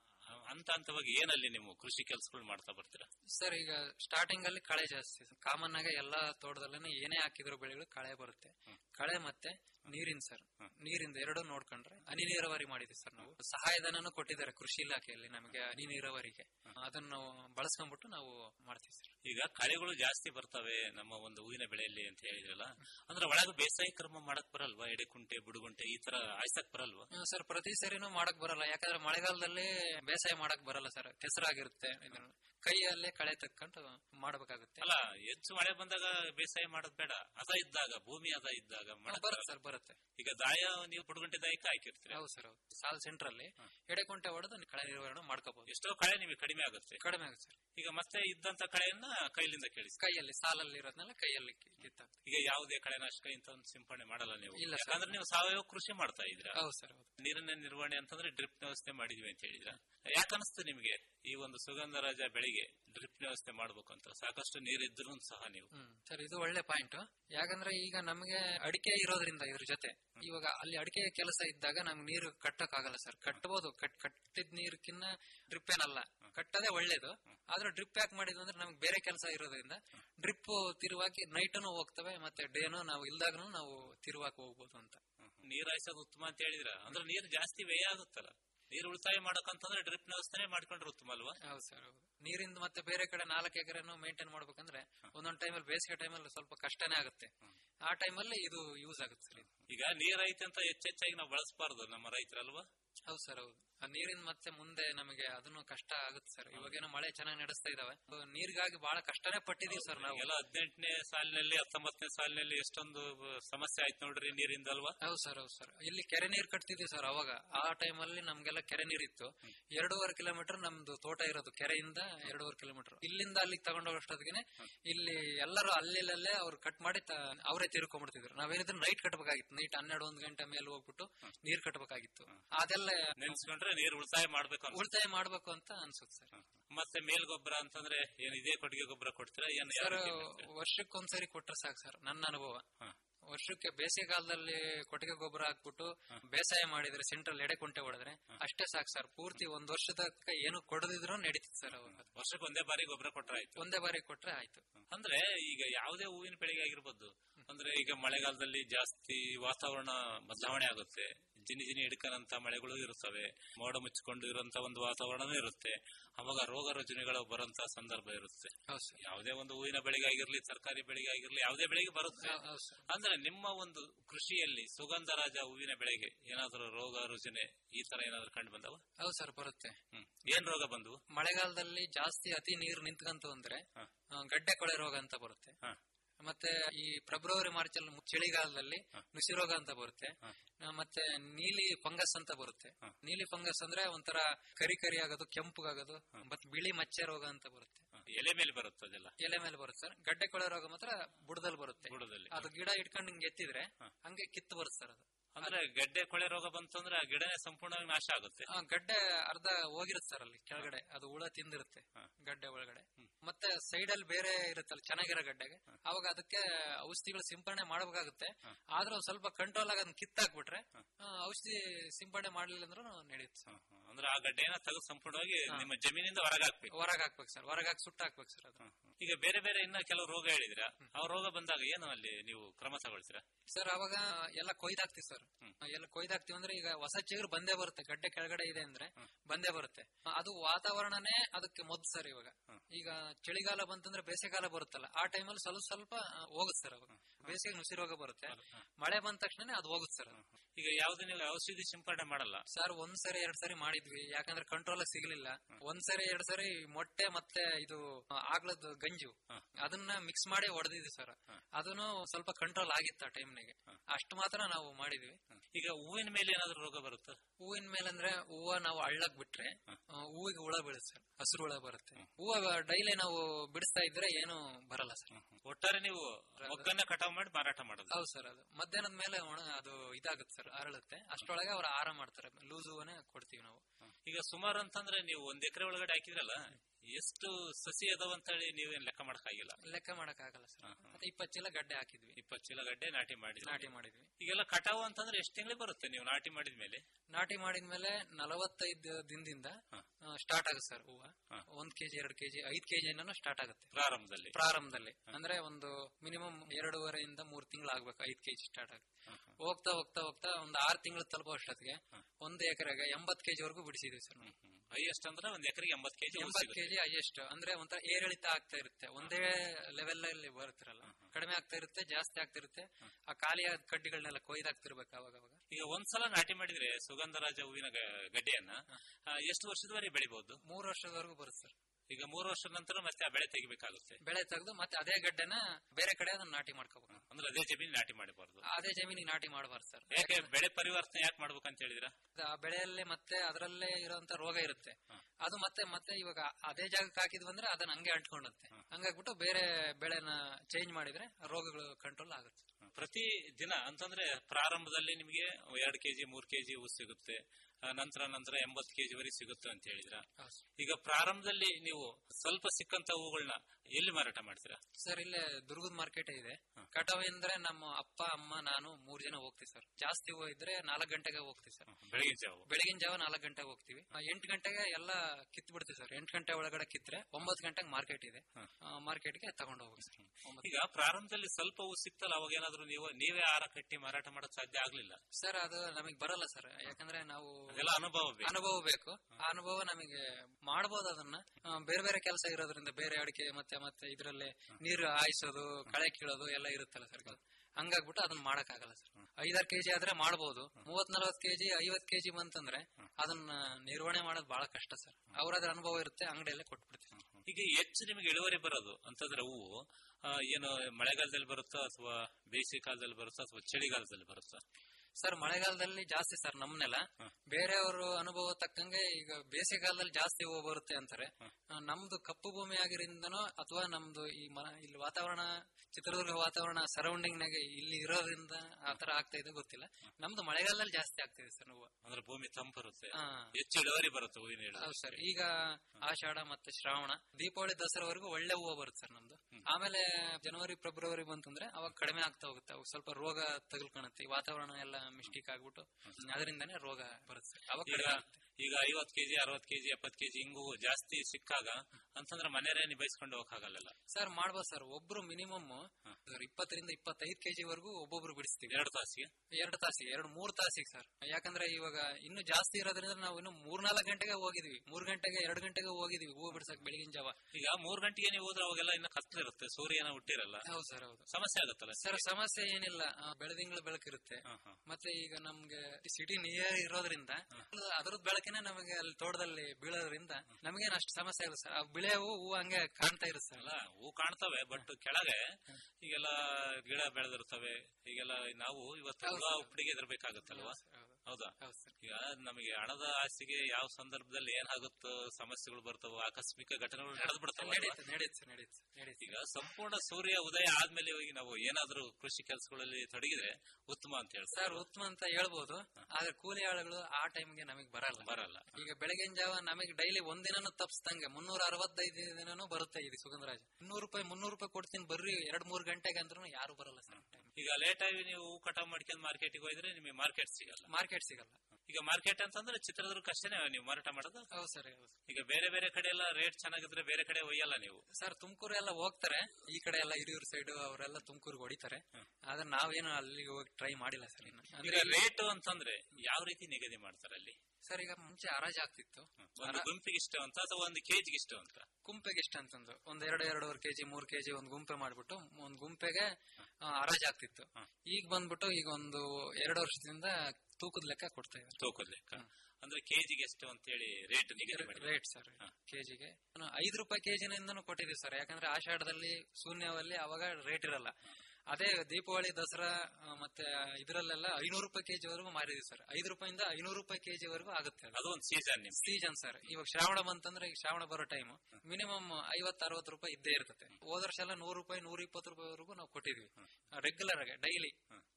ಹಂತ ಹಂತವಾಗಿ ಏನಲ್ಲಿ ನೀವು ಕೃಷಿ ಕೆಲಸಗಳು ಮಾಡ್ತಾ ಬರ್ತೀರಾ ಸರ್ ಈಗ ಸ್ಟಾರ್ಟಿಂಗ್ ಅಲ್ಲಿ ಕಳೆ ಜಾಸ್ತಿ ಕಾಮನ್ ಆಗಿ ಎಲ್ಲಾ ತೋಟದಲ್ಲೇ ಏನೇ ಹಾಕಿದ್ರು ಬೆಳೆಗಳು ಕಳೆ ಬರುತ್ತೆ ಕಳೆ ಮತ್ತೆ ನೀರಿನ ಸರ್ ನೀರಿಂದ ಎರಡು ನೋಡ್ಕೊಂಡ್ರೆ ಹನಿ ನೀರಾವರಿ ಮಾಡಿದ್ವಿ ಸರ್ ನಾವು ಸಹಾಯಧನನು ಕೊಟ್ಟಿದ್ದಾರೆ ಕೃಷಿ ಇಲಾಖೆಯಲ್ಲಿ ನಮಗೆ ಹನಿ ನೀರಾವರಿಗೆ ಅದನ್ನ ನಾವು ಬಳಸ್ಕೊಂಡ್ಬಿಟ್ಟು ನಾವು ಮಾಡ್ತೀವಿ ಸರ್ ಈಗ ಕಳೆಗಳು ಜಾಸ್ತಿ ಬರ್ತವೆ ನಮ್ಮ ಒಂದು ಹೂವಿನ ಬೆಳೆಯಲ್ಲಿ ಅಂತ ಹೇಳಿದ್ರಲ್ಲ ಅಂದ್ರೆ ಒಳಗೆ ಬೇಸಾಯ ಕ್ರಮ ಮಾಡಕ್ ಬರಲ್ವಾ ಎಡೆಕುಂಟೆ ಬುಡುಗುಂಟೆ ಈ ತರ ಆಯ್ಸಕ್ ಬರಲ್ವಾ ಹ್ಮ್, ಸರ್ ಪ್ರತಿ ಸರಿನೂ ಮಾಡಕ್ ಬರಲ್ಲ ಯಾಕಂದ್ರೆ ಮಳೆಗಾಲದಲ್ಲಿ ಬೇಸಾಯ ಮಾಡಕ್ ಬರಲ್ಲ ಸರ್ ಕೆಸರಾಗಿರುತ್ತೆ ಇದನ್ನ ಕೈಯಲ್ಲೇ ಕಳೆ ತಕ್ಕೊಂಡು ಮಾಡಬೇಕಾಗುತ್ತೆ ಅಲ್ಲ ಹೆಚ್ಚು ಮಳೆ ಬಂದಾಗ ಬೇಸಾಯ ಮಾಡೋದ್ ಬೇಡ ಅದ ಇದ್ದಾಗ ಭೂಮಿ ಅದ ಇದ್ದಾಗ ಮಾಡಕ್ ಬರುತ್ತೆ ಬರಲ್ಲ. ಸರ್ ಬರುತ್ತೆ ಈಗ ದಾಯ ನೀವು ಬುಡುಗುಂಟೆ ದಾಯಕ್ಕೆ ಹಾಕಿರ್ತೀರಿ ಹೌದು ಸರ್ ಹೌದು ಸಾಲ್ ಸೆಂಟರ್ ಅಲ್ಲಿ ಎಡೆಕೊಂಟೆ ಹೊಡೆದು ಕಳೆ ನಿರ್ವಹಣೆ ಮಾಡ್ಕೋಬಹುದು ಎಷ್ಟೋ ಕಳೆ ನಿಮಗೆ ಕಡಿಮೆ ಆಗುತ್ತೆ ಕಡಿಮೆ ಆಗುತ್ತೆ ಸರ್ ಈಗ ಮತ್ತೆ ಇದ್ದಂತ ಕಳೆಯನ್ನ ಕೈಲಿಂದ ಕೇಳಿಸಿ ಕೈಯಲ್ಲಿ ಸಾಲಲ್ಲಿ ಇರೋದ್ನೆಲ್ಲ ಕೈಯಲ್ಲಿ ಕಿ- ಕಿತ್ತಾಕ್ತೀವಿ ಈಗ ಯಾವುದೇ ಕಳೆನಾಶಕ ಇಂತ ಒಂದು ಸಿಂಪಡಣೆ ಮಾಡಲ್ಲ ನೀವು ಇಲ್ಲ ಸರ್. ಯಾಕಂದ್ರೆ ನೀವು ಸಾವಯವ ಕೃಷಿ ಮಾಡ್ತಾ ಇದ್ರ ಹೌದು ಸರ್ ಹೌದು ನೀರಿನ ನಿರ್ವಹಣೆ ಅಂತಂದ್ರೆ ಡ್ರಿಪ್ ವ್ಯವಸ್ಥೆ ಮಾಡಿದ್ವಿ ಅಂತ ಹೇಳಿದ್ರ ಯಾಕೆ ಅನಿಸ್ತು ನಿಮಗೆ ಈ ಒಂದು ಸುಗಂಧರಾಜ ಬೆಳೆಗೆ ಡ್ರಿಪ್ ವ್ಯವಸ್ಥೆ ಮಾಡ್ಬೇಕು ಅಂತ ಸಾಕಷ್ಟು ನೀರಿದ್ರು ಸಹ ನೀವು ಹ್ಮ್ ಸರ್ ಇದು ಒಳ್ಳೆ ಪಾಯಿಂಟ್ ಯಾಕಂದ್ರೆ ಈಗ ನಮಗೆ ಅಡಿಕೆ ಇರೋದ್ರಿಂದ ಇದ್ರ ಜೊತೆ ಇವಾಗ ಅಲ್ಲಿ ಅಡಿಕೆ ಕೆಲಸ ಇದ್ದಾಗ ನಮ್ಗೆ ನೀರು ಕಟ್ಟಕ್ ಆಗಲ್ಲ ಸರ್ ಕಟ್ಟಬಹುದು ಕಟ್ ಕಟ್ಟಿದ ನೀರ್ಕಿನ್ನ ಡ್ರಿಪ್ ಏನಲ್ಲ ಕಟ್ಟದೇ ಒಳ್ಳೇದು ಆದ್ರೆ ಡ್ರಿಪ್ ಯಾಕೆ ಮಾಡಿದ್ವಿ ಅಂದ್ರೆ ನಮ್ಗೆ ಬೇರೆ ಕೆಲಸ ಇರೋದ್ರಿಂದ ಡ್ರಿಪ್ ತಿರುವಾಗಿ ನೈಟನು ಹೋಗ್ತವೆ ಮತ್ತೆ ಡೇನು ನಾವು ಇಲ್ದಾಗನು ನಾವು ತಿರುವಾಕ್ ಹೋಗ್ಬೋದು ಅಂತ ನೀರ್ ಹಾಯಿಸೋದು ಉತ್ತಮ ಅಂತ ಹೇಳಿದ್ರ ಅಂದ್ರೆ ನೀರು ಜಾಸ್ತಿ ವ್ಯಯ ಆಗುತ್ತಲ್ಲ ನೀರು ಉಳಿತಾಯ ಮಾಡಕಂತಂದ್ರೆ ಡ್ರಿಪ್ ವ್ಯವಸ್ಥೆ ಮಾಡ್ಕೊಂಡ್ರೆ ಉತ್ತಮ ಅಲ್ವಾ ಹೌದು ಸರ್ ಹೌದು ನೀರಿಂದ ಮತ್ತೆ ಬೇರೆ ಕಡೆ ನಾಲ್ಕು ಎಕರೆನು ಮೇಂಟೈನ್ ಮಾಡ್ಬೇಕಂದ್ರೆ ಒಂದೊಂದ್ ಟೈಮಲ್ಲಿ ಬೇಸಿಗೆ ಟೈಮಲ್ಲಿ ಸ್ವಲ್ಪ ಕಷ್ಟನೇ ಆಗುತ್ತೆ ಆ ಟೈಮಲ್ಲಿ ಇದು ಯೂಸ್ ಆಗುತ್ತೆ ಸರ್ ಇದು ಈಗ ನೀರ್ ಐತೆ ಅಂತ ಹೆಚ್ಚೆಚ್ಚಾಗಿ ನಾವು ಬಳಸಬಾರ್ದು ನಮ್ಮ ರೈತರಲ್ವಾ ಹೌದು ಸರ್ ಹೌದು ಆ ನೀರಿನ ಮತ್ತೆ ಮುಂದೆ ನಮಗೆ ಅದನ್ನು ಕಷ್ಟ ಆಗುತ್ತೆ ಸರ್ ಇವಾಗೇನೋ ಮಳೆ ಚೆನ್ನಾಗಿ ನಡೆಸ್ತಾ ಇದಾವೆ ಅದು ನೀರಿಗಾಗಿ ಬಹಳ ಕಷ್ಟನೇ ಪಟ್ಟಿದೀವಿ ಸರ್ ನಾವು ಎಲ್ಲ ಹದಿನೆಂಟನೇ ಸಾಲಿನಲ್ಲಿ ಹತ್ತೊಂಬತ್ತನೇ ಸಾಲಿನಲ್ಲಿ ಎಷ್ಟೊಂದು ಸಮಸ್ಯೆ ಆಯ್ತು ನೋಡ್ರಿ ನೀರಿಂದ ಅಲ್ವಾ ಹೌದು ಸರ್ ಹೌದು ಸರ್ ಇಲ್ಲಿ ಕೆರೆ ನೀರು ಕಟ್ತಿದ್ವಿ ಸರ್ ಅವಾಗ ಆ ಟೈಮಲ್ಲಿ ನಮ್ಗೆಲ್ಲ ಕೆರೆ ನೀರಿತ್ತು ಎರಡೂವರೆ ಕಿಲೋಮೀಟರ್ ನಮ್ದು ತೋಟ ಇರೋದು ಕೆರೆಯಿಂದ ಎರಡೂವರೆ ಕಿಲೋಮೀಟರ್ ಇಲ್ಲಿಂದ ಅಲ್ಲಿಗೆ ತಗೊಂಡೋಗಷ್ಟೊತ್ತಿಗೆ ಇಲ್ಲಿ ಎಲ್ಲರೂ ಅಲ್ಲಿಲ್ಲೇ ಅವ್ರು ಕಟ್ ಮಾಡಿ ತ- ಅವರೇ ತಿರ್ಕೊಂಡ್ಬಿಡ್ತಿದ್ರು ನಾವೇನಿದ್ರೆ ನೈಟ್ ಕಟ್ಬೇಕಾಗಿತ್ತು ನೈಟ್ ಹನ್ನೆರಡು ಒಂದ್ ಗಂಟೆ ಮೇಲೆ ಹೋಗ್ಬಿಟ್ಟು ನೀರ್ ಕಟ್ಬೇಕಾಗಿತ್ತು ಅದೆಲ್ಲ ನೆನ್ಸ್ಕೊಂಡ್ರೆ ನೀರು ಉಳಿತಾಯ ಮಾಡ್ಬೇಕು ಅಂತ ಉಳಿತಾಯ ಮಾಡ್ಬೇಕು ಅಂತ ಅನ್ಸುತ್ತೆ ಸರ್ ಮತ್ತೆ ಮೇಲ್ ಗೊಬ್ಬರ ಅಂತಂದ್ರೆ ಏನ್ ಇದೇ ಕೊಟ್ಟಿಗೆ ಗೊಬ್ಬರ ಕೊಡ್ತೀರಾ ಏನ್ ಯಾವ ಸರ್ ರೀತಿ ಮಾಡ್ತೀರಾ? ವರ್ಷಕ್ಕೊಂದ್ಸರಿ ಕೊಟ್ರೆ ಸಾಕು ಸರ್ ನನ್ನ ಅನುಭವ ವರ್ಷಕ್ಕೆ ಬೇಸಿಗೆ ಕಾಲದಲ್ಲಿ ಕೊಟ್ಟಿಗೆ ಗೊಬ್ಬರ ಹಾಕ್ಬಿಟ್ಟು ಬೇಸಾಯ ಮಾಡಿದ್ರೆ ಸೆಂಟ್ರಲ್ ಎಡೆ ಕುಂಟೆ ಹೊಡೆದ್ರೆ ಅಷ್ಟೇ ಸಾಕು ಸರ್ ಪೂರ್ತಿ ಒಂದ್ ವರ್ಷದ ತನಕ ಏನು ಕೊಡದಿದ್ರು ನಡೀತಿತ್ತು ಸರ್ ಅವಾಗ ವರ್ಷಕ್ಕೆ ಒಂದೇ ಬಾರಿ ಗೊಬ್ಬರ ಕೊಟ್ರೆ ಆಯ್ತು ಒಂದೇ ಬಾರಿ ಕೊಟ್ರೆ ಆಯ್ತು ಅಂದ್ರೆ ಈಗ ಯಾವುದೇ ಹೂವಿನ ಬೆಳೆಗೆ ಆಗಿರ್ಬೋದು ಅಂದ್ರೆ ಈಗ ಮಳೆಗಾಲದಲ್ಲಿ ಜಾಸ್ತಿ ವಾತಾವರಣ ಬದಲಾವಣೆ ಆಗುತ್ತೆ ಜಿನಿ ಜಿನಿ ಹಿಡ್ಕನಂತ ಮಳೆಗಳು ಇರುತ್ತವೆ ಮೋಡ ಮುಚ್ಚಿಕೊಂಡು ಇರುವಂತ ಒಂದು ವಾತಾವರಣನೂ ಇರುತ್ತೆ ಅವಾಗ ರೋಗ ರುಜಿನಗಳು ಬರುವಂತ ಸಂದರ್ಭ ಇರುತ್ತೆ ಯಾವುದೇ ಒಂದು ಹೂವಿನ ಬೆಳೆಗೆ ಆಗಿರ್ಲಿ ತರಕಾರಿ ಬೆಳೆಗೆ ಆಗಿರ್ಲಿ ಯಾವುದೇ ಬೆಳೆಗೆ ಬರುತ್ತೆ ಅಂದ್ರೆ ನಿಮ್ಮ ಒಂದು ಕೃಷಿಯಲ್ಲಿ ಸುಗಂಧರಾಜ ಹೂವಿನ ಬೆಳೆಗೆ ಏನಾದರೂ ರೋಗ ರುಜಿನೆ ಈ ತರ ಏನಾದ್ರು ಕಂಡು ಬಂದವ ಹೌದು ಸರ್ ಬರುತ್ತೆ ಏನ್ ರೋಗ ಬಂದವು ಮಳೆಗಾಲದಲ್ಲಿ ಜಾಸ್ತಿ ಅತಿ ನೀರು ನಿಂತ್ಕಂತು ಅಂದ್ರೆ ಆ, ಗಡ್ಡೆ ಕೊಳೆ ರೋಗ ಅಂತ ಬರುತ್ತೆ ಮತ್ತೆ ಈ ಫೆಬ್ರವರಿ ಮಾರ್ಚ್ ಅಲ್ಲಿ ಮು- ಚಳಿಗಾಲದಲ್ಲಿ ನುಸಿ ರೋಗ ಅಂತ ಬರುತ್ತೆ ಆ, ಮತ್ತೆ ನೀಲಿ ಫಂಗಸ್ ಅಂತ ಬರುತ್ತೆ ನೀಲಿ ಫಂಗಸ್ ಅಂದ್ರೆ ಒಂಥರ ಕರಿ ಕರಿ ಆಗೋದು ಕೆಂಪುಗಾಗೋದು ಮತ್ತೆ ಬಿಳಿ ಮಚ್ಚೆ ರೋಗ ಅಂತ ಬರುತ್ತೆ ಎಲೆ ಮೇಲೆ ಬರುತ್ತೆ ಅದೆಲ್ಲ ಎಲೆ ಮೇಲೆ ಬರುತ್ತೆ ಸರ್ ಗಡ್ಡೆ ಕೊಳೆ ರೋಗ ಮಾತ್ರ ಬುಡದಲ್ಲಿ ಬರುತ್ತೆ ಬುಡದಲ್ಲಿ. ಅದು ಗಿಡ ಇಟ್ಕೊಂಡು ಹಿಂಗೆ ಎತ್ತಿದ್ರೆ ಹಂಗೆ ಕಿತ್ತು ಬರುತ್ತೆ ಸರ್ ಅದು ಅಂದ್ರೆ ಗೆಡ್ಡೆ ಕೊಳೆ ರೋಗ ಬಂತಂದ್ರೆ ಆ ಗಿಡನೇ ಸಂಪೂರ್ಣವಾಗಿ ನಾಶ ಆಗುತ್ತೆ ಆ, ಗಡ್ಡೆ ಅರ್ಧ ಹೋಗಿರುತ್ತೆ ಸರ್ ಅಲ್ಲಿ ಕೆಳಗಡೆ ಅದು ಹುಳ ತಿಂದಿರುತ್ತೆ ಗಡ್ಡೆ ಒಳಗಡೆ ಮತ್ತೆ ಸೈಡ್ ಅಲ್ಲಿ ಬೇರೆ ಇರುತ್ತಲ್ಲ ಚೆನ್ನಾಗಿರೋ ಗಡ್ಡೆಗೆ ಅವಾಗ ಅದಕ್ಕೆ ಔಷಧಿಗಳು ಸಿಂಪಡಣೆ ಮಾಡಬೇಕಾಗುತ್ತೆ ಆದ್ರೂ ಒಂದ್ ಸ್ವಲ್ಪ ಕಂಟ್ರೋಲ್ ಆಗಿ ಅದನ್ನ ಕಿತ್ತಾಕ್ಬಿಟ್ರೆ ಆ, ಔಷಧಿ ಸಿಂಪಡಣೆ ಮಾಡ್ಲಿಲ್ಲ ಅಂದ್ರೂ ನಡೆಯುತ್ತೆ ಸರ್ ಅಂದ್ರೆ ಆ ಗಡ್ಡೆನ ತೆಗೆದು ಸಂಪೂರ್ಣವಾಗಿ ನಿಮ್ಮ ಜಮೀನಿಂದ ಹೊರಗೆ ಹಾಕ್ಬೇಕು ಹೊರಗೆ ಹಾಕ್ಬೇಕು ಸರ್ ಹೊರಗೆ ಹಾಕಿ ಸುಟ್ಟು ಹಾಕ್ಬೇಕು ಸರ್ ಅದು ಈಗ ಬೇರೆ ಬೇರೆ ಇನ್ನ ಕೆಲವು ರೋಗ ಹೇಳಿದ್ರ ಆ ರೋಗ ಬಂದಾಗ ಏನು ಅಲ್ಲಿ ನೀವು ಕ್ರಮ ತಗೊಳ್ತೀರಾ ಸರ್ ಅವಾಗ ಎಲ್ಲ ಕೊಯ್ದಾಕ್ತಿವಿ ಸರ್ ಎಲ್ಲ ಕೊಯ್ದಾಕ್ತಿವಿ ಅಂದ್ರೆ ಈಗ ಹೊಸ ಚಿಗುರು ಬಂದೇ ಬರುತ್ತೆ ಗಡ್ಡೆ ಕೆಳಗಡೆ ಇದೆ ಅಂದ್ರೆ ಬಂದೇ ಬರುತ್ತೆ ಅದು ವಾತಾವರಣನೇ ಅದಕ್ಕೆ ಮೊದ್ ಸರ್ ಇವಾಗ ಈಗ ಚಳಿಗಾಲ ಬಂತಂದ್ರೆ ಬೇಸಿಗೆಗಾಲ ಬರುತ್ತಲ್ಲ ಆ ಟೈಮಲ್ಲಿ ಸ್ವಲ್ಪ ಸ್ವಲ್ಪ ಆ, ಹೋಗುತ್ತೆ ಸರ್ ಅವಾಗ ಬೇಸಿಗೆ ನುಸಿ ರೋಗ ಬರುತ್ತೆ ಮಳೆ ಬಂದ ತಕ್ಷಣ ಅದು ಹೋಗುತ್ತೆ ಸರ್ ಅದು. ಈಗ ಯಾವ್ದು ನೀವು ಔಷಧಿ ಸಿಂಪಡಣೆ ಮಾಡಲ್ಲ ಸರ್ ಒಂದ್ ಸರಿ ಎರಡ್ ಸರಿ ಮಾಡಿದ್ವಿ ಯಾಕಂದ್ರೆ ಕಂಟ್ರೋಲ್ ಸಿಗ್ಲಿಲ್ಲ ಒಂದ್ ಸರಿ ಎರಡ್ ಸರಿ ಮೊಟ್ಟೆ ಮತ್ತೆ ಇದು ಆ, ಆಗ್ಲದ ಗಂಜು ಅದನ್ನ ಮಿಕ್ಸ್ ಮಾಡಿ ಹೊಡೆದಿದ್ವಿ ಸರ್ ಅದನ್ನು ಸ್ವಲ್ಪ ಕಂಟ್ರೋಲ್ ಆಗಿತ್ತು ಆ ಟೈಮ್ನಾಗೆ ಅಷ್ಟು ಮಾತ್ರ ನಾವು ಮಾಡಿದ್ವಿ ಈಗ ಹೂವಿನ ಮೇಲೆ ಏನಾದ್ರು ರೋಗ ಬರುತ್ತಾ ಹೂವಿನ ಮೇಲೆ ಅಂದ್ರೆ ಹೂವ ನಾವು ಹಳ್ಳಕ್ ಬಿಟ್ರೆ ಆ, ಹೂವಿಗೆ ಹುಳ ಬೀಳುತ್ತೆ ಸರ್ ಹಸಿರು ಹುಳ ಬರುತ್ತೆ ಹೂವ ಡೈಲಿ ನಾವು ಬಿಡಿಸ್ತಾ ಇದ್ರೆ ಏನು ಬರಲ್ಲ ಸರ್ ಒಟ್ಟಾರೆ ನೀವು ಮೊಗ್ಗನ್ನ ಕಟಾವ್ ಮಾಡಿ ಮಾರಾಟ ಮಾಡೋದು ಹೌದು ಸರ್ ಅದು ಮಧ್ಯಾಹ್ನದ ಮೇಲೆ ಒಣ ಅದು ಇದಾಗುತ್ತೆ ಸರ್ ಅರಳುತ್ತೆ ಅಷ್ಟೊಳಗೆ ಅವ್ರು ಆಹಾರ ಮಾಡ್ತಾರೆ ಲೂಸ್ ಹೂವನೇ ಕೊಡ್ತೀವಿ ನಾವು ಈಗ ಸುಮಾರು ಅಂತಂದ್ರೆ ನೀವು ಒಂದ್ ಎಕರೆ ಒಳಗಡೆ ಹಾಕಿದ್ರಲ್ಲ ಎಷ್ಟು ಸಸಿ ಅದಾವ ಅಂತ ಹೇಳಿ ನೀವೇನ್ ಲೆಕ್ಕ ಮಾಡಕ್ಕಾಗಿಲ್ಲ ಲೆಕ್ಕ ಮಾಡಕ್ ಆಗಲ್ಲ ಸರ್ ಮತ್ತೆ ಇಪ್ಪತ್ತು ಚೀಲ ಗಡ್ಡೆ ಹಾಕಿದ್ವಿ ಇಪ್ಪತ್ತು ಚೀಲ ಗಡ್ಡೆ ನಾಟಿ ಮಾಡಿದ್ರಿ ನಾಟಿ ಮಾಡಿದ್ವಿ ಈಗೆಲ್ಲ ಕಟಾವು ಅಂತಂದ್ರೆ ಎಷ್ಟು ತಿಂಗಳು ಬರುತ್ತೆ ನೀವು ನಾಟಿ ಮಾಡಿದ್ಮೇಲೆ ನಾಟಿ ಮಾಡಿದ್ಮೇಲೆ ನಲವತ್ತೈದು ದಿನದಿಂದ ಆ, ಸ್ಟಾರ್ಟ್ ಆಗುತ್ತೆ ಸರ್ ಹೂವು ಒಂದ್ ಕೆಜಿ ಎರಡು ಕೆಜಿ ಐದ್ ಕೆಜಿ ಸ್ಟಾರ್ಟ್ ಆಗುತ್ತೆ ಪ್ರಾರಂಭದಲ್ಲಿ ಪ್ರಾರಂಭದಲ್ಲಿ ಅಂದ್ರೆ ಒಂದು ಮಿನಿಮಮ್ ಎರಡೂವರೆಯಿಂದ ಮೂರ್ ತಿಂಗಳು ಆಗ್ಬೇಕು ಐದ್ ಕೆಜಿ ಸ್ಟಾರ್ಟ್ ಆಗುತ್ತೆ ಹೋಗ್ತಾ ಹೋಗ್ತಾ ಹೋಗ್ತಾ ಒಂದು ಆರು ತಿಂಗಳು ತಲುಪೋ ಅಷ್ಟೊತ್ತಿಗೆ ಒಂದು ಎಕರೆಗೆ ಎಂಬತ್ ಕೆಜಿ ವರೆಗೂ ಬಿಡಿಸಿದ್ವಿ ಸರ್ ನಾವು ಹೈಯೆಸ್ಟ್ ಅಂದ್ರೆ ಒಂದ್ ಎಕರೆಗೆ ಎಂಬತ್ ಕೆಜಿ ಎಂಬತ್ ಕೆಜಿ ಹೈಯೆಸ್ಟ್ ಅಂದ್ರೆ ಒಂಥರ ಏರಿಳಿತ ಆಗ್ತಾ ಇರುತ್ತೆ ಒಂದೇ ಲೆವೆಲ್ ಅಲ್ಲಿ ಬರುತ್ತಿರಲ್ಲ ಕಡಿಮೆ ಆಗ್ತಾ ಇರುತ್ತೆ ಜಾಸ್ತಿ ಆಗ್ತಾ ಇರುತ್ತೆ ಆ ಖಾಲಿಯಾದ ಕಡ್ಡಿಗಳನ್ನೆಲ್ಲ ಕೊಯ್ದಾಗ್ತಿರ್ಬೇಕು ಅವಾಗ ಅವಾಗ ಈಗ ಒಂದ್ಸಲ ನಾಟಿ ಮಾಡಿದ್ರೆ ಸುಗಂಧರಾಜ ಹೂವಿನ ಗ- ಗಡ್ಡೆಯನ್ನ ಆ, ಎಷ್ಟು ವರ್ಷದವರೆಗೆ ಬೆಳಿಬಹುದು ಮೂರು ವರ್ಷದವರೆಗೂ ಬರುತ್ತೆ ಸರ್ ಈಗ ಮೂರು ವರ್ಷದ ನಂತರ ಮತ್ತೆ ಆ ಬೆಳೆ ತೆಗಿಬೇಕಾಗುತ್ತೆ ಬೆಳೆ ತೆಗೆದು ಮತ್ತೆ ಅದೇ ಗಡ್ಡೆನ ಬೇರೆ ಕಡೆ ಅದನ್ನ ನಾಟಿ ಮಾಡ್ಕೋಬೇಕು ಅಂದ್ರೆ ಅದೇ ಜಮೀನು ನಾಟಿ ಮಾಡಬಾರ್ದು ಅದೇ ಜಮೀನಿಗೆ ನಾಟಿ ಮಾಡಬಾರ್ದು ಸರ್ ಯಾಕೆ ಬೆಳೆ ಪರಿವರ್ತನೆ ಯಾಕೆ ಮಾಡ್ಬೇಕಂತ ಹೇಳಿದ್ರ ಆ ಬೆಳೆಯಲ್ಲೇ ಮತ್ತೆ ಅದರಲ್ಲೇ ಇರುವಂತ ರೋಗ ಇರುತ್ತೆ ಅದು ಮತ್ತೆ ಮತ್ತೆ ಇವಾಗ ಅದೇ ಜಾಗಕ್ಕೆ ಹಾಕಿದ್ವಿ ಅಂದ್ರೆ ಅದನ್ನ ಹಂಗೆ ಅಂಟ್ಕೊಂಡುತ್ತೆ ಹಂಗಾಗ್ಬಿಟ್ಟು ಬೇರೆ ಬೆಳೆನ ಚೇಂಜ್ ಮಾಡಿದ್ರೆ ಆ ರೋಗಗಳು ಕಂಟ್ರೋಲ್ ಆಗುತ್ತೆ ಪ್ರತಿ ದಿನ ಅಂತಂದ್ರೆ ಪ್ರಾರಂಭದಲ್ಲಿ ನಿಮಗೆ ಎರಡು ಕೆಜಿ ಮೂರ್ ಕೆಜಿ ಹೂ ಸಿಗುತ್ತೆ ಆ, ನಂತರ ನಂತರ ಎಂಬತ್ತು ಕೆಜಿ ವರೆಗೆ ಸಿಗುತ್ತೆ ಅಂತ ಹೇಳಿದ್ರ ಈಗ ಪ್ರಾರಂಭದಲ್ಲಿ ನೀವು ಸ್ವಲ್ಪ ಸಿಕ್ಕಂತ ಹೂಗಳನ್ನ ಎಲ್ಲಿ ಮಾರಾಟ ಮಾಡ್ತೀರಾ ಸರ್ ಇಲ್ಲೇ ದುರ್ಗದ ಮಾರ್ಕೆಟ್ ಇದೆ ಕಟಾವ್ ಅಂದ್ರೆ ನಮ್ಮ ಅಪ್ಪ ಅಮ್ಮ ನಾನು ಮೂರ್ ಜನ ಹೋಗ್ತೀವಿ ಸರ್ ಜಾಸ್ತಿ ಹೂವು ಇದ್ರೆ ನಾಲ್ಕು ಗಂಟೆಗೆ ಹೋಗ್ತೀವಿ ಸರ್ ಬೆಳಗಿನ ಜಾವ ಬೆಳಗಿನ ಜಾವ ನಾಲ್ಕು ಗಂಟೆಗೆ ಹೋಗ್ತೀವಿ ಆ, ಎಂಟು ಗಂಟೆಗೆ ಎಲ್ಲ ಕಿತ್ ಬಿಡ್ತೀವಿ ಸರ್ ಎಂಟು ಗಂಟೆ ಒಳಗಡೆ ಕಿತ್ರೆ ಒಂಬತ್ತು ಗಂಟೆಗೆ ಮಾರ್ಕೆಟ್ ಇದೆ ಮಾರ್ಕೆಟ್ಗೆ ತಗೊಂಡು ಹೋಗಿ ಸರ್ ಈಗ ಪ್ರಾರಂಭದಲ್ಲಿ ಸ್ವಲ್ಪ ಹೂ ಸಿಕ್ತಲ್ಲ ಅವಾಗ ಏನಾದ್ರು ನೀವು ನೀವೇ ಆರ ಕಟ್ಟಿ ಮಾರಾಟ ಮಾಡಕ್ ಸಾಧ್ಯ ಆಗ್ಲಿಲ್ಲ ಸರ್ ಅದು ನಮಗೆ ಬರಲ್ಲ ಸರ್ ಯಾಕಂದ್ರೆ ನಾವು ಅದೆಲ್ಲ ಅನುಭವ ಬೇಕು. ಅನುಭವ ಬೇಕು ಆ ಅನುಭವ ನಮಗೆ ಮಾಡಬಹುದು ಅದನ್ನ ಆ, ಬೇರೆ ಬೇರೆ ಕೆಲಸ ಇರೋದ್ರಿಂದ ಬೇರೆ ಅಡಿಕೆ ಮತ್ತೆ ಮತ್ತೆ ಇದ್ರಲ್ಲೇ ನೀರು ಹಾಯಿಸೋದು ಕಳೆ ಕೀಳೋದು ಎಲ್ಲ ಇರುತ್ತಲ್ಲ ಸರ್ ಇದು. ಹಂಗಾಗ್ಬಿಟ್ಟು ಅದನ್ನ ಮಾಡಕ್ ಆಗಲ್ಲ ಸರ್ ಐದಾರು ಕೆಜಿ ಆದ್ರೆ ಮಾಡಬಹುದು ಮೂವತ್ ನಲ್ವತ್ ಕೆಜಿ ಐವತ್ ಕೆಜಿ ಬಂತಂದ್ರೆ ಅದನ್ನ ನಿರ್ವಹಣೆ ಮಾಡೋದು ಬಹಳ ಕಷ್ಟ ಸರ್ ಅವ್ರದ್ರ ಅನುಭವ ಇರುತ್ತೆ ಅಂಗಡಿಯಲ್ಲೇ ಕೊಟ್ಬಿಡ್ತೀವಿ ಈಗ ಹೆಚ್ಚು ನಿಮಗೆ ಇಳುವರಿ ಬರೋದು ಅಂತಂದ್ರೆ ಹೂವು ಆ, ಏನು ಮಳೆಗಾಲದಲ್ಲಿ ಬರುತ್ತಾ ಅಥವಾ ಬೇಸಿಗೆ ಕಾಲದಲ್ಲಿ ಬರುತ್ತಾ ಅಥವಾ ಚಳಿಗಾಲದಲ್ಲಿ ಬರುತ್ತಾ ಸರ್ ಮಳೆಗಾಲದಲ್ಲಿ ಜಾಸ್ತಿ ಸರ್ ನಮ್ನೆಲ್ಲ ಬೇರೆಯವರು ಅನುಭವ ತಕ್ಕಂಗೆ ಈಗ ಬೇಸಿಗೆಗಾಲದಲ್ಲಿ ಜಾಸ್ತಿ ಹೂವು ಬರುತ್ತೆ ಅಂತಾರೆ ಆ, ನಮ್ದು ಕಪ್ಪು ಭೂಮಿ ಆಗಿರಿಂದನೋ ಅಥವಾ ನಮ್ದು ಈ ಮ ಇಲ್ಲಿ ವಾತಾವರಣ ಚಿತ್ರದುರ್ಗ ವಾತಾವರಣ ಸರೌಂಡಿಂಗ್ ನಾಗೆ ಇಲ್ಲಿ ಇರೋದ್ರಿಂದ ಆತರ ಆಗ್ತಾ ಇದೆ ಗೊತ್ತಿಲ್ಲ ನಮ್ದು ಮಳೆಗಾಲದಲ್ಲಿ ಜಾಸ್ತಿ ಆಗ್ತಿದೆ ಸರ್ ಹೂವು ಅಂದ್ರೆ ಭೂಮಿ ತಂಪಿರುತ್ತೆ ಹಾ. ಹೆಚ್ಚು ಇಳುವರಿ ಬರುತ್ತೆ ಹೂವಿನ ಇಳುವರಿ ಹೌದು ಸರ್ ಈಗ ಆಷಾಢ ಮತ್ತೆ ಶ್ರಾವಣ ದೀಪಾವಳಿ ದಸರಾವರೆಗೂ ಒಳ್ಳೆ ಹೂವು ಬರುತ್ತೆ ಸರ್ ನಮ್ದು ಆಮೇಲೆ ಜನವರಿ ಫೆಬ್ರವರಿ ಬಂತಂದ್ರೆ ಅವಾಗ ಕಡಿಮೆ ಆಗ್ತಾ ಹೋಗುತ್ತೆ ಅವಾಗ ಸ್ವಲ್ಪ ರೋಗ ತಗುಲ್ಕೊಳತ್ತೆ ಈ ವಾತಾವರಣ ಎಲ್ಲ ಮಿಸ್ಟೇಕ್ ಆಗ್ಬಿಟ್ಟು ಅದರಿಂದಾನೇ ರೋಗ ಬರುತ್ತೆ ಸರ್ ಅವಾಗ ಈಗ ಕಡಿಮೆ ಆಗುತ್ತೆ. ಈಗ ಐವತ್ ಕೆಜಿ ಅರವತ್ ಕೆಜಿ ಎಪ್ಪತ್ ಕೆಜಿ ಹಿಂಗು ಜಾಸ್ತಿ ಸಿಕ್ಕಾಗ ಅಂತಂದ್ರೆ ಮನೆಯೇ ನಿಭಾಯಿಸ್ಕೊಂಡು ಹೋಗಕ್ಕಾಗಲ್ಲ ಸರ್ ಮಾಡ್ಬೋದು ಸರ್ ಒಬ್ರು ಮಿನಿಮಮ್ ಇಪ್ಪತ್ತರಿಂದ ಇಪ್ಪತ್ತೈದು ಕೆಜಿ ವರೆಗೂ ಒಬ್ಬೊಬ್ರು ಬಿಡಿಸ್ತೀವಿ ಎರಡು ತಾಸಿಗೆ ಎರಡು ತಾಸಿಗೆ ಎರಡು ಮೂರ್ ತಾಸಿಗೆ ಸರ್ ಯಾಕಂದ್ರೆ ಇವಾಗ ಇನ್ನು ಜಾಸ್ತಿ ಇರೋದ್ರಿಂದ ನಾವು ಇನ್ನು ಮೂರ್ನಾಲ್ಕು ಗಂಟೆಗೆ ಹೋಗಿದ್ವಿ ಮೂರ್ ಗಂಟೆಗೆ ಎರಡು ಗಂಟೆಗೆ ಹೋಗಿದ್ವಿ ಹೂವು ಬಿಡ್ಸಕ್ ಬೆಳಗಿನ ಜಾವ ಈಗ ಮೂರ್ ಗಂಟೆಗೆ ನೀವು ಹೋದ್ರೆ ಅವಾಗೆಲ್ಲ ಇನ್ನ ಕತ್ಲಿರುತ್ತೆ ಸೂರ್ಯನ ಹುಟ್ಟಿರಲ್ಲ ಹೌದು ಸರ್ ಹೌದು ಸಮಸ್ಯೆ ಆಗುತ್ತಲ್ಲ ಸರ್ ಸಮಸ್ಯೆ ಏನಿಲ್ಲ ಆ, ಬೆಳದಿಂಗಳ ಬೆಳಕಿರುತ್ತೆ ಮತ್ತೆ ಈಗ ನಮ್ಗೆ ಸಿಟಿ ನಿಯರ್ ಇರೋದ್ರಿಂದ ಅದ್ರದ್ ಬೆಳಕಿನ ನಮಗೆ ಅಲ್ಲಿ ತೋಟದಲ್ಲಿ ಬೀಳೋದ್ರಿಂದ ನಮಗೇನು ಅಷ್ಟು ಸಮಸ್ಯೆ ಇಲ್ಲ ಸರ್ ಆ ಬಿಳೆ ಹೂ ಹೂ ಹಂಗೆ ಕಾಣ್ತಾ ಇರುತ್ತೆ ಸರ್ ಅಲ್ಲ ಹೂ ಕಾಣ್ತವೆ ಬಟ್ ಕೆಳಗೆ ಈಗೆಲ್ಲ ಗಿಡ ಬೆಳೆದಿರ್ತವೆ ಈಗೆಲ್ಲ ನಾವು ಇವತ್ತು ಹುಳ ಉಪ್ಪಿಗೆ ಎದುರ್ಬೇಕಾಗತ್ತಲ್ವಾ ಹೌದಾ ಈಗ ನಮಗೆ ಹಣದ ಆಸೆಗೆ ಯಾವ ಸಂದರ್ಭದಲ್ಲಿ ಏನಾಗುತ್ತೋ ಸಮಸ್ಯೆಗಳು ಬರ್ತಾವ ಆಕಸ್ಮಿಕ ಘಟನೆಗಳು ನಡೆದು ಬಿಡ್ತಾವ ನಡೀತು ನಡೀತು ನಡೀತು ನಡೀತು ಈಗ ಸಂಪೂರ್ಣ ಸೂರ್ಯ ಉದಯ ಆದ್ಮೇಲೆ ಹೋಗಿ ನಾವು ಏನಾದ್ರೂ ಕೃಷಿ ಕೆಲಸಗಳಲ್ಲಿ ತೊಡಗಿದ್ರೆ ಉತ್ತಮ ಅಂತ ಹೇಳ್ತಾರೆ ಸರ್ ಉತ್ತಮ ಅಂತ ಹೇಳ್ಬೋದು ಆದ್ರೆ ಕೂಲಿ ಆಳುಗಳು ಆ ಟೈಮ್ಗೆ ನಮಗೆ ಬರಲ್ಲ ಬರಲ್ಲ ಈಗ ಬೆಳಗಿನ ಜಾವ ನಮಗೆ ಡೈಲಿ ಒಂದಿನನು ತಪ್ಪಿಸ್ದಂಗೆ ಮುನ್ನೂರ ಅರವತ್ತೈದು ದಿನನೂ ಬರುತ್ತೆ ಇದು ಸುಗಂಧರಾಜ್ ಇನ್ನೂರು ರೂಪಾಯಿ ಮುನ್ನೂರು ರೂಪಾಯಿ ಕೊಡ್ತೀನಿ ಬರ್ರಿ ಎರಡ್ ಮೂರ್ ಗಂಟೆಗೆ ಅಂದ್ರೂ ಯಾರು ಬರಲ್ಲ ಸರ್ ಈಗ ಲೇಟ್ ಆಗಿ ನೀವು ಹೂ ಕಟಾವ್ ಮಾಡ್ಕೊಂಡು ಮಾರ್ಕೆಟ್ಗೆ ಹೋದ್ರೆ ನಿಮಗೆ ಮಾರ್ಕೆಟ್ ಸಿಗಲ್ಲ ಮಾರ್ಕೆಟ್ ಸಿಗಲ್ಲ ಈಗ ಮಾರ್ಕೆಟ್ ಅಂತಂದ್ರೆ ಚಿತ್ರದುರ್ಗ ಅಷ್ಟೇನೆ ನೀವು ಮಾರಾಟ ಮಾಡೋದು ಹೌದು ಸರ್ ಹೌದು ಈಗ ಬೇರೆ ಬೇರೆ ಕಡೆ ಎಲ್ಲ ರೇಟ್ ಚೆನ್ನಾಗಿದ್ರೆ ಬೇರೆ ಕಡೆ ಒಯ್ಯಲ್ಲ ನೀವು ಸರ್ ತುಮಕೂರು ಎಲ್ಲ ಹೋಗ್ತಾರೆ ಈ ಕಡೆ ಎಲ್ಲ ಹಿರಿಯೂರು ಸೈಡ್ ಅವರೆಲ್ಲ ತುಮಕೂರಿಗೆ ಹೊಡಿತಾರೆ ಆದ್ರೆ ನಾವೇನು ಅಲ್ಲಿಗೆ ಹೋಗಿ ಟ್ರೈ ಮಾಡಿಲ್ಲ ಸರ್ ಇನ್ನು ಈಗ ಅಂದ್ರೆ ರೇಟ್ ಅಂತಂದ್ರೆ ಯಾವ ರೀತಿ ನಿಗದಿ ಮಾಡ್ತಾರೆ ಅಲ್ಲಿ ಸರ್ ಈಗ ಮುಂಚೆ ಹರಾಜ್ ಆಗ್ತಿತ್ತು ಒಂದು ಗುಂಪಿಗೆ ಇಷ್ಟ ಅಂತ ಅಥವಾ ಒಂದು ಕೆಜಿಗೆ ಇಷ್ಟ ಅಂತ ಗುಂಪೆಗೆ ಎಷ್ಟು ಅಂತಂದು ಒಂದ್ ಎರಡು ಎರಡೂವರೆ ಕೆಜಿ ಮೂರ್ ಕೆಜಿ ಒಂದ್ ಗುಂಪೆ ಮಾಡ್ಬಿಟ್ಟು ಒಂದ್ ಗುಂಪೆಗೆ ಆ, ಹರಾಜ್ ಆಗ್ತಿತ್ತು ಈಗ ಬಂದ್ಬಿಟ್ಟು ಈಗ ಒಂದು ಎರಡು ವರ್ಷದಿಂದ ತೂಕದ ಲೆಕ್ಕ ಕೊಡ್ತಾ ಇದ್ದಾರೆ ತೂಕದ ಲೆಕ್ಕ ಅಂದ್ರೆ ಕೆಜಿಗೆ ಎಷ್ಟು ಅಂತ ಹೇಳಿ ರೇಟ್ ನಿಗದಿ ಮಾಡಿ ರೇಟ್ ಸರ್ ಕೆಜಿಗೆ ಐದು ರೂಪಾಯಿ ಕೆಜಿನಿಂದನೂ ಕೊಟ್ಟಿದ್ದೀವಿ ಸರ್ ಯಾಕಂದ್ರೆ ಆಷಾಢದಲ್ಲಿ ಶೂನ್ಯವಲ್ಲಿ ಅವಾಗ ರೇಟ್ ಇರಲ್ಲ ಅದೇ ದೀಪಾವಳಿ ದಸರಾ ಆ, ಮತ್ತೆ ಇದರಲ್ಲೆಲ್ಲ ಐನೂರು ರೂಪಾಯಿ ಕೆಜಿ ವರೆಗೂ ಮಾರಿದೀವಿ ಸರ್ ಐದು ರೂಪಾಯಿಂದ ಐನೂರು ರೂಪಾಯಿ ಕೆಜಿ ವರೆಗೂ ಆಗುತ್ತೆ ಅದು. ಅದು ಒಂದು ಸೀಸನ್ ನಿಮ್ ಸೀಸನ್ ಸರ್ ಇವಾಗ ಶ್ರಾವಣ ಬಂತಂದ್ರೆ ಈಗ ಶ್ರಾವಣ ಬರೋ ಟೈಮ್ ಮಿನಿಮಮ್ ಐವತ್ ಅರವತ್ತು ರೂಪಾಯಿ ಇದ್ದೇ ಇರ್ತದೆ ಹೋದ ವರ್ಷ ಎಲ್ಲ ನೂರು ರೂಪಾಯಿ ನೂರ ಇಪ್ಪತ್ತು ರೂಪಾಯಿವರೆಗೂ ನಾವು ಕೊಟ್ಟಿದ್ವಿ ರೆಗ್ಯುಲರ್ ಆಗಿ ಡೈಲಿ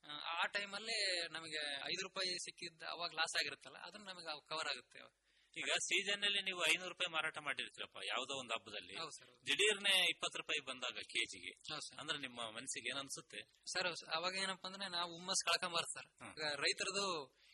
ಆ ಟೈಮ್ ಅಲ್ಲಿ ನಮಗೆ ಐದು ರೂಪಾಯಿ ಸಿಕ್ಕಿದ್ದ ಅವಾಗ ಲಾಸ್ ಆಗಿರುತ್ತಲ್ಲ ಅದನ್ನ ನಮಗೆ ಕವರ್ ಆಗುತ್ತೆ ಈಗ ಸೀಸನ್ ಅಲ್ಲಿ ನೀವು ಐನೂರು ರೂಪಾಯಿ ಮಾರಾಟ ಮಾಡಿರ್ತೀರಪ್ಪ ಯಾವ್ದೋ ಒಂದು ಹಬ್ಬದಲ್ಲಿ ಹೌದು ಸರ್ ದಿಢೀರ್ನೆ ಇಪ್ಪತ್ತು ರೂಪಾಯಿ ಬಂದಾಗ ಕೆಜಿಗೆ ಹೌದು ಸರ್ ಅಂದ್ರೆ ನಿಮ್ಮ ಮನಸ್ಸಿಗೆ ಏನ್ ಅನ್ಸುತ್ತೆ ಸರ್ ಅವಾಗ ಏನಪ್ಪಾ ಅಂದ್ರೆ ನಾವು ಹುಮ್ಮಸ್ ಕಳ್ಕೊಂಬಾರ್ದು ಸರ್ ಈಗ ರೈತರದು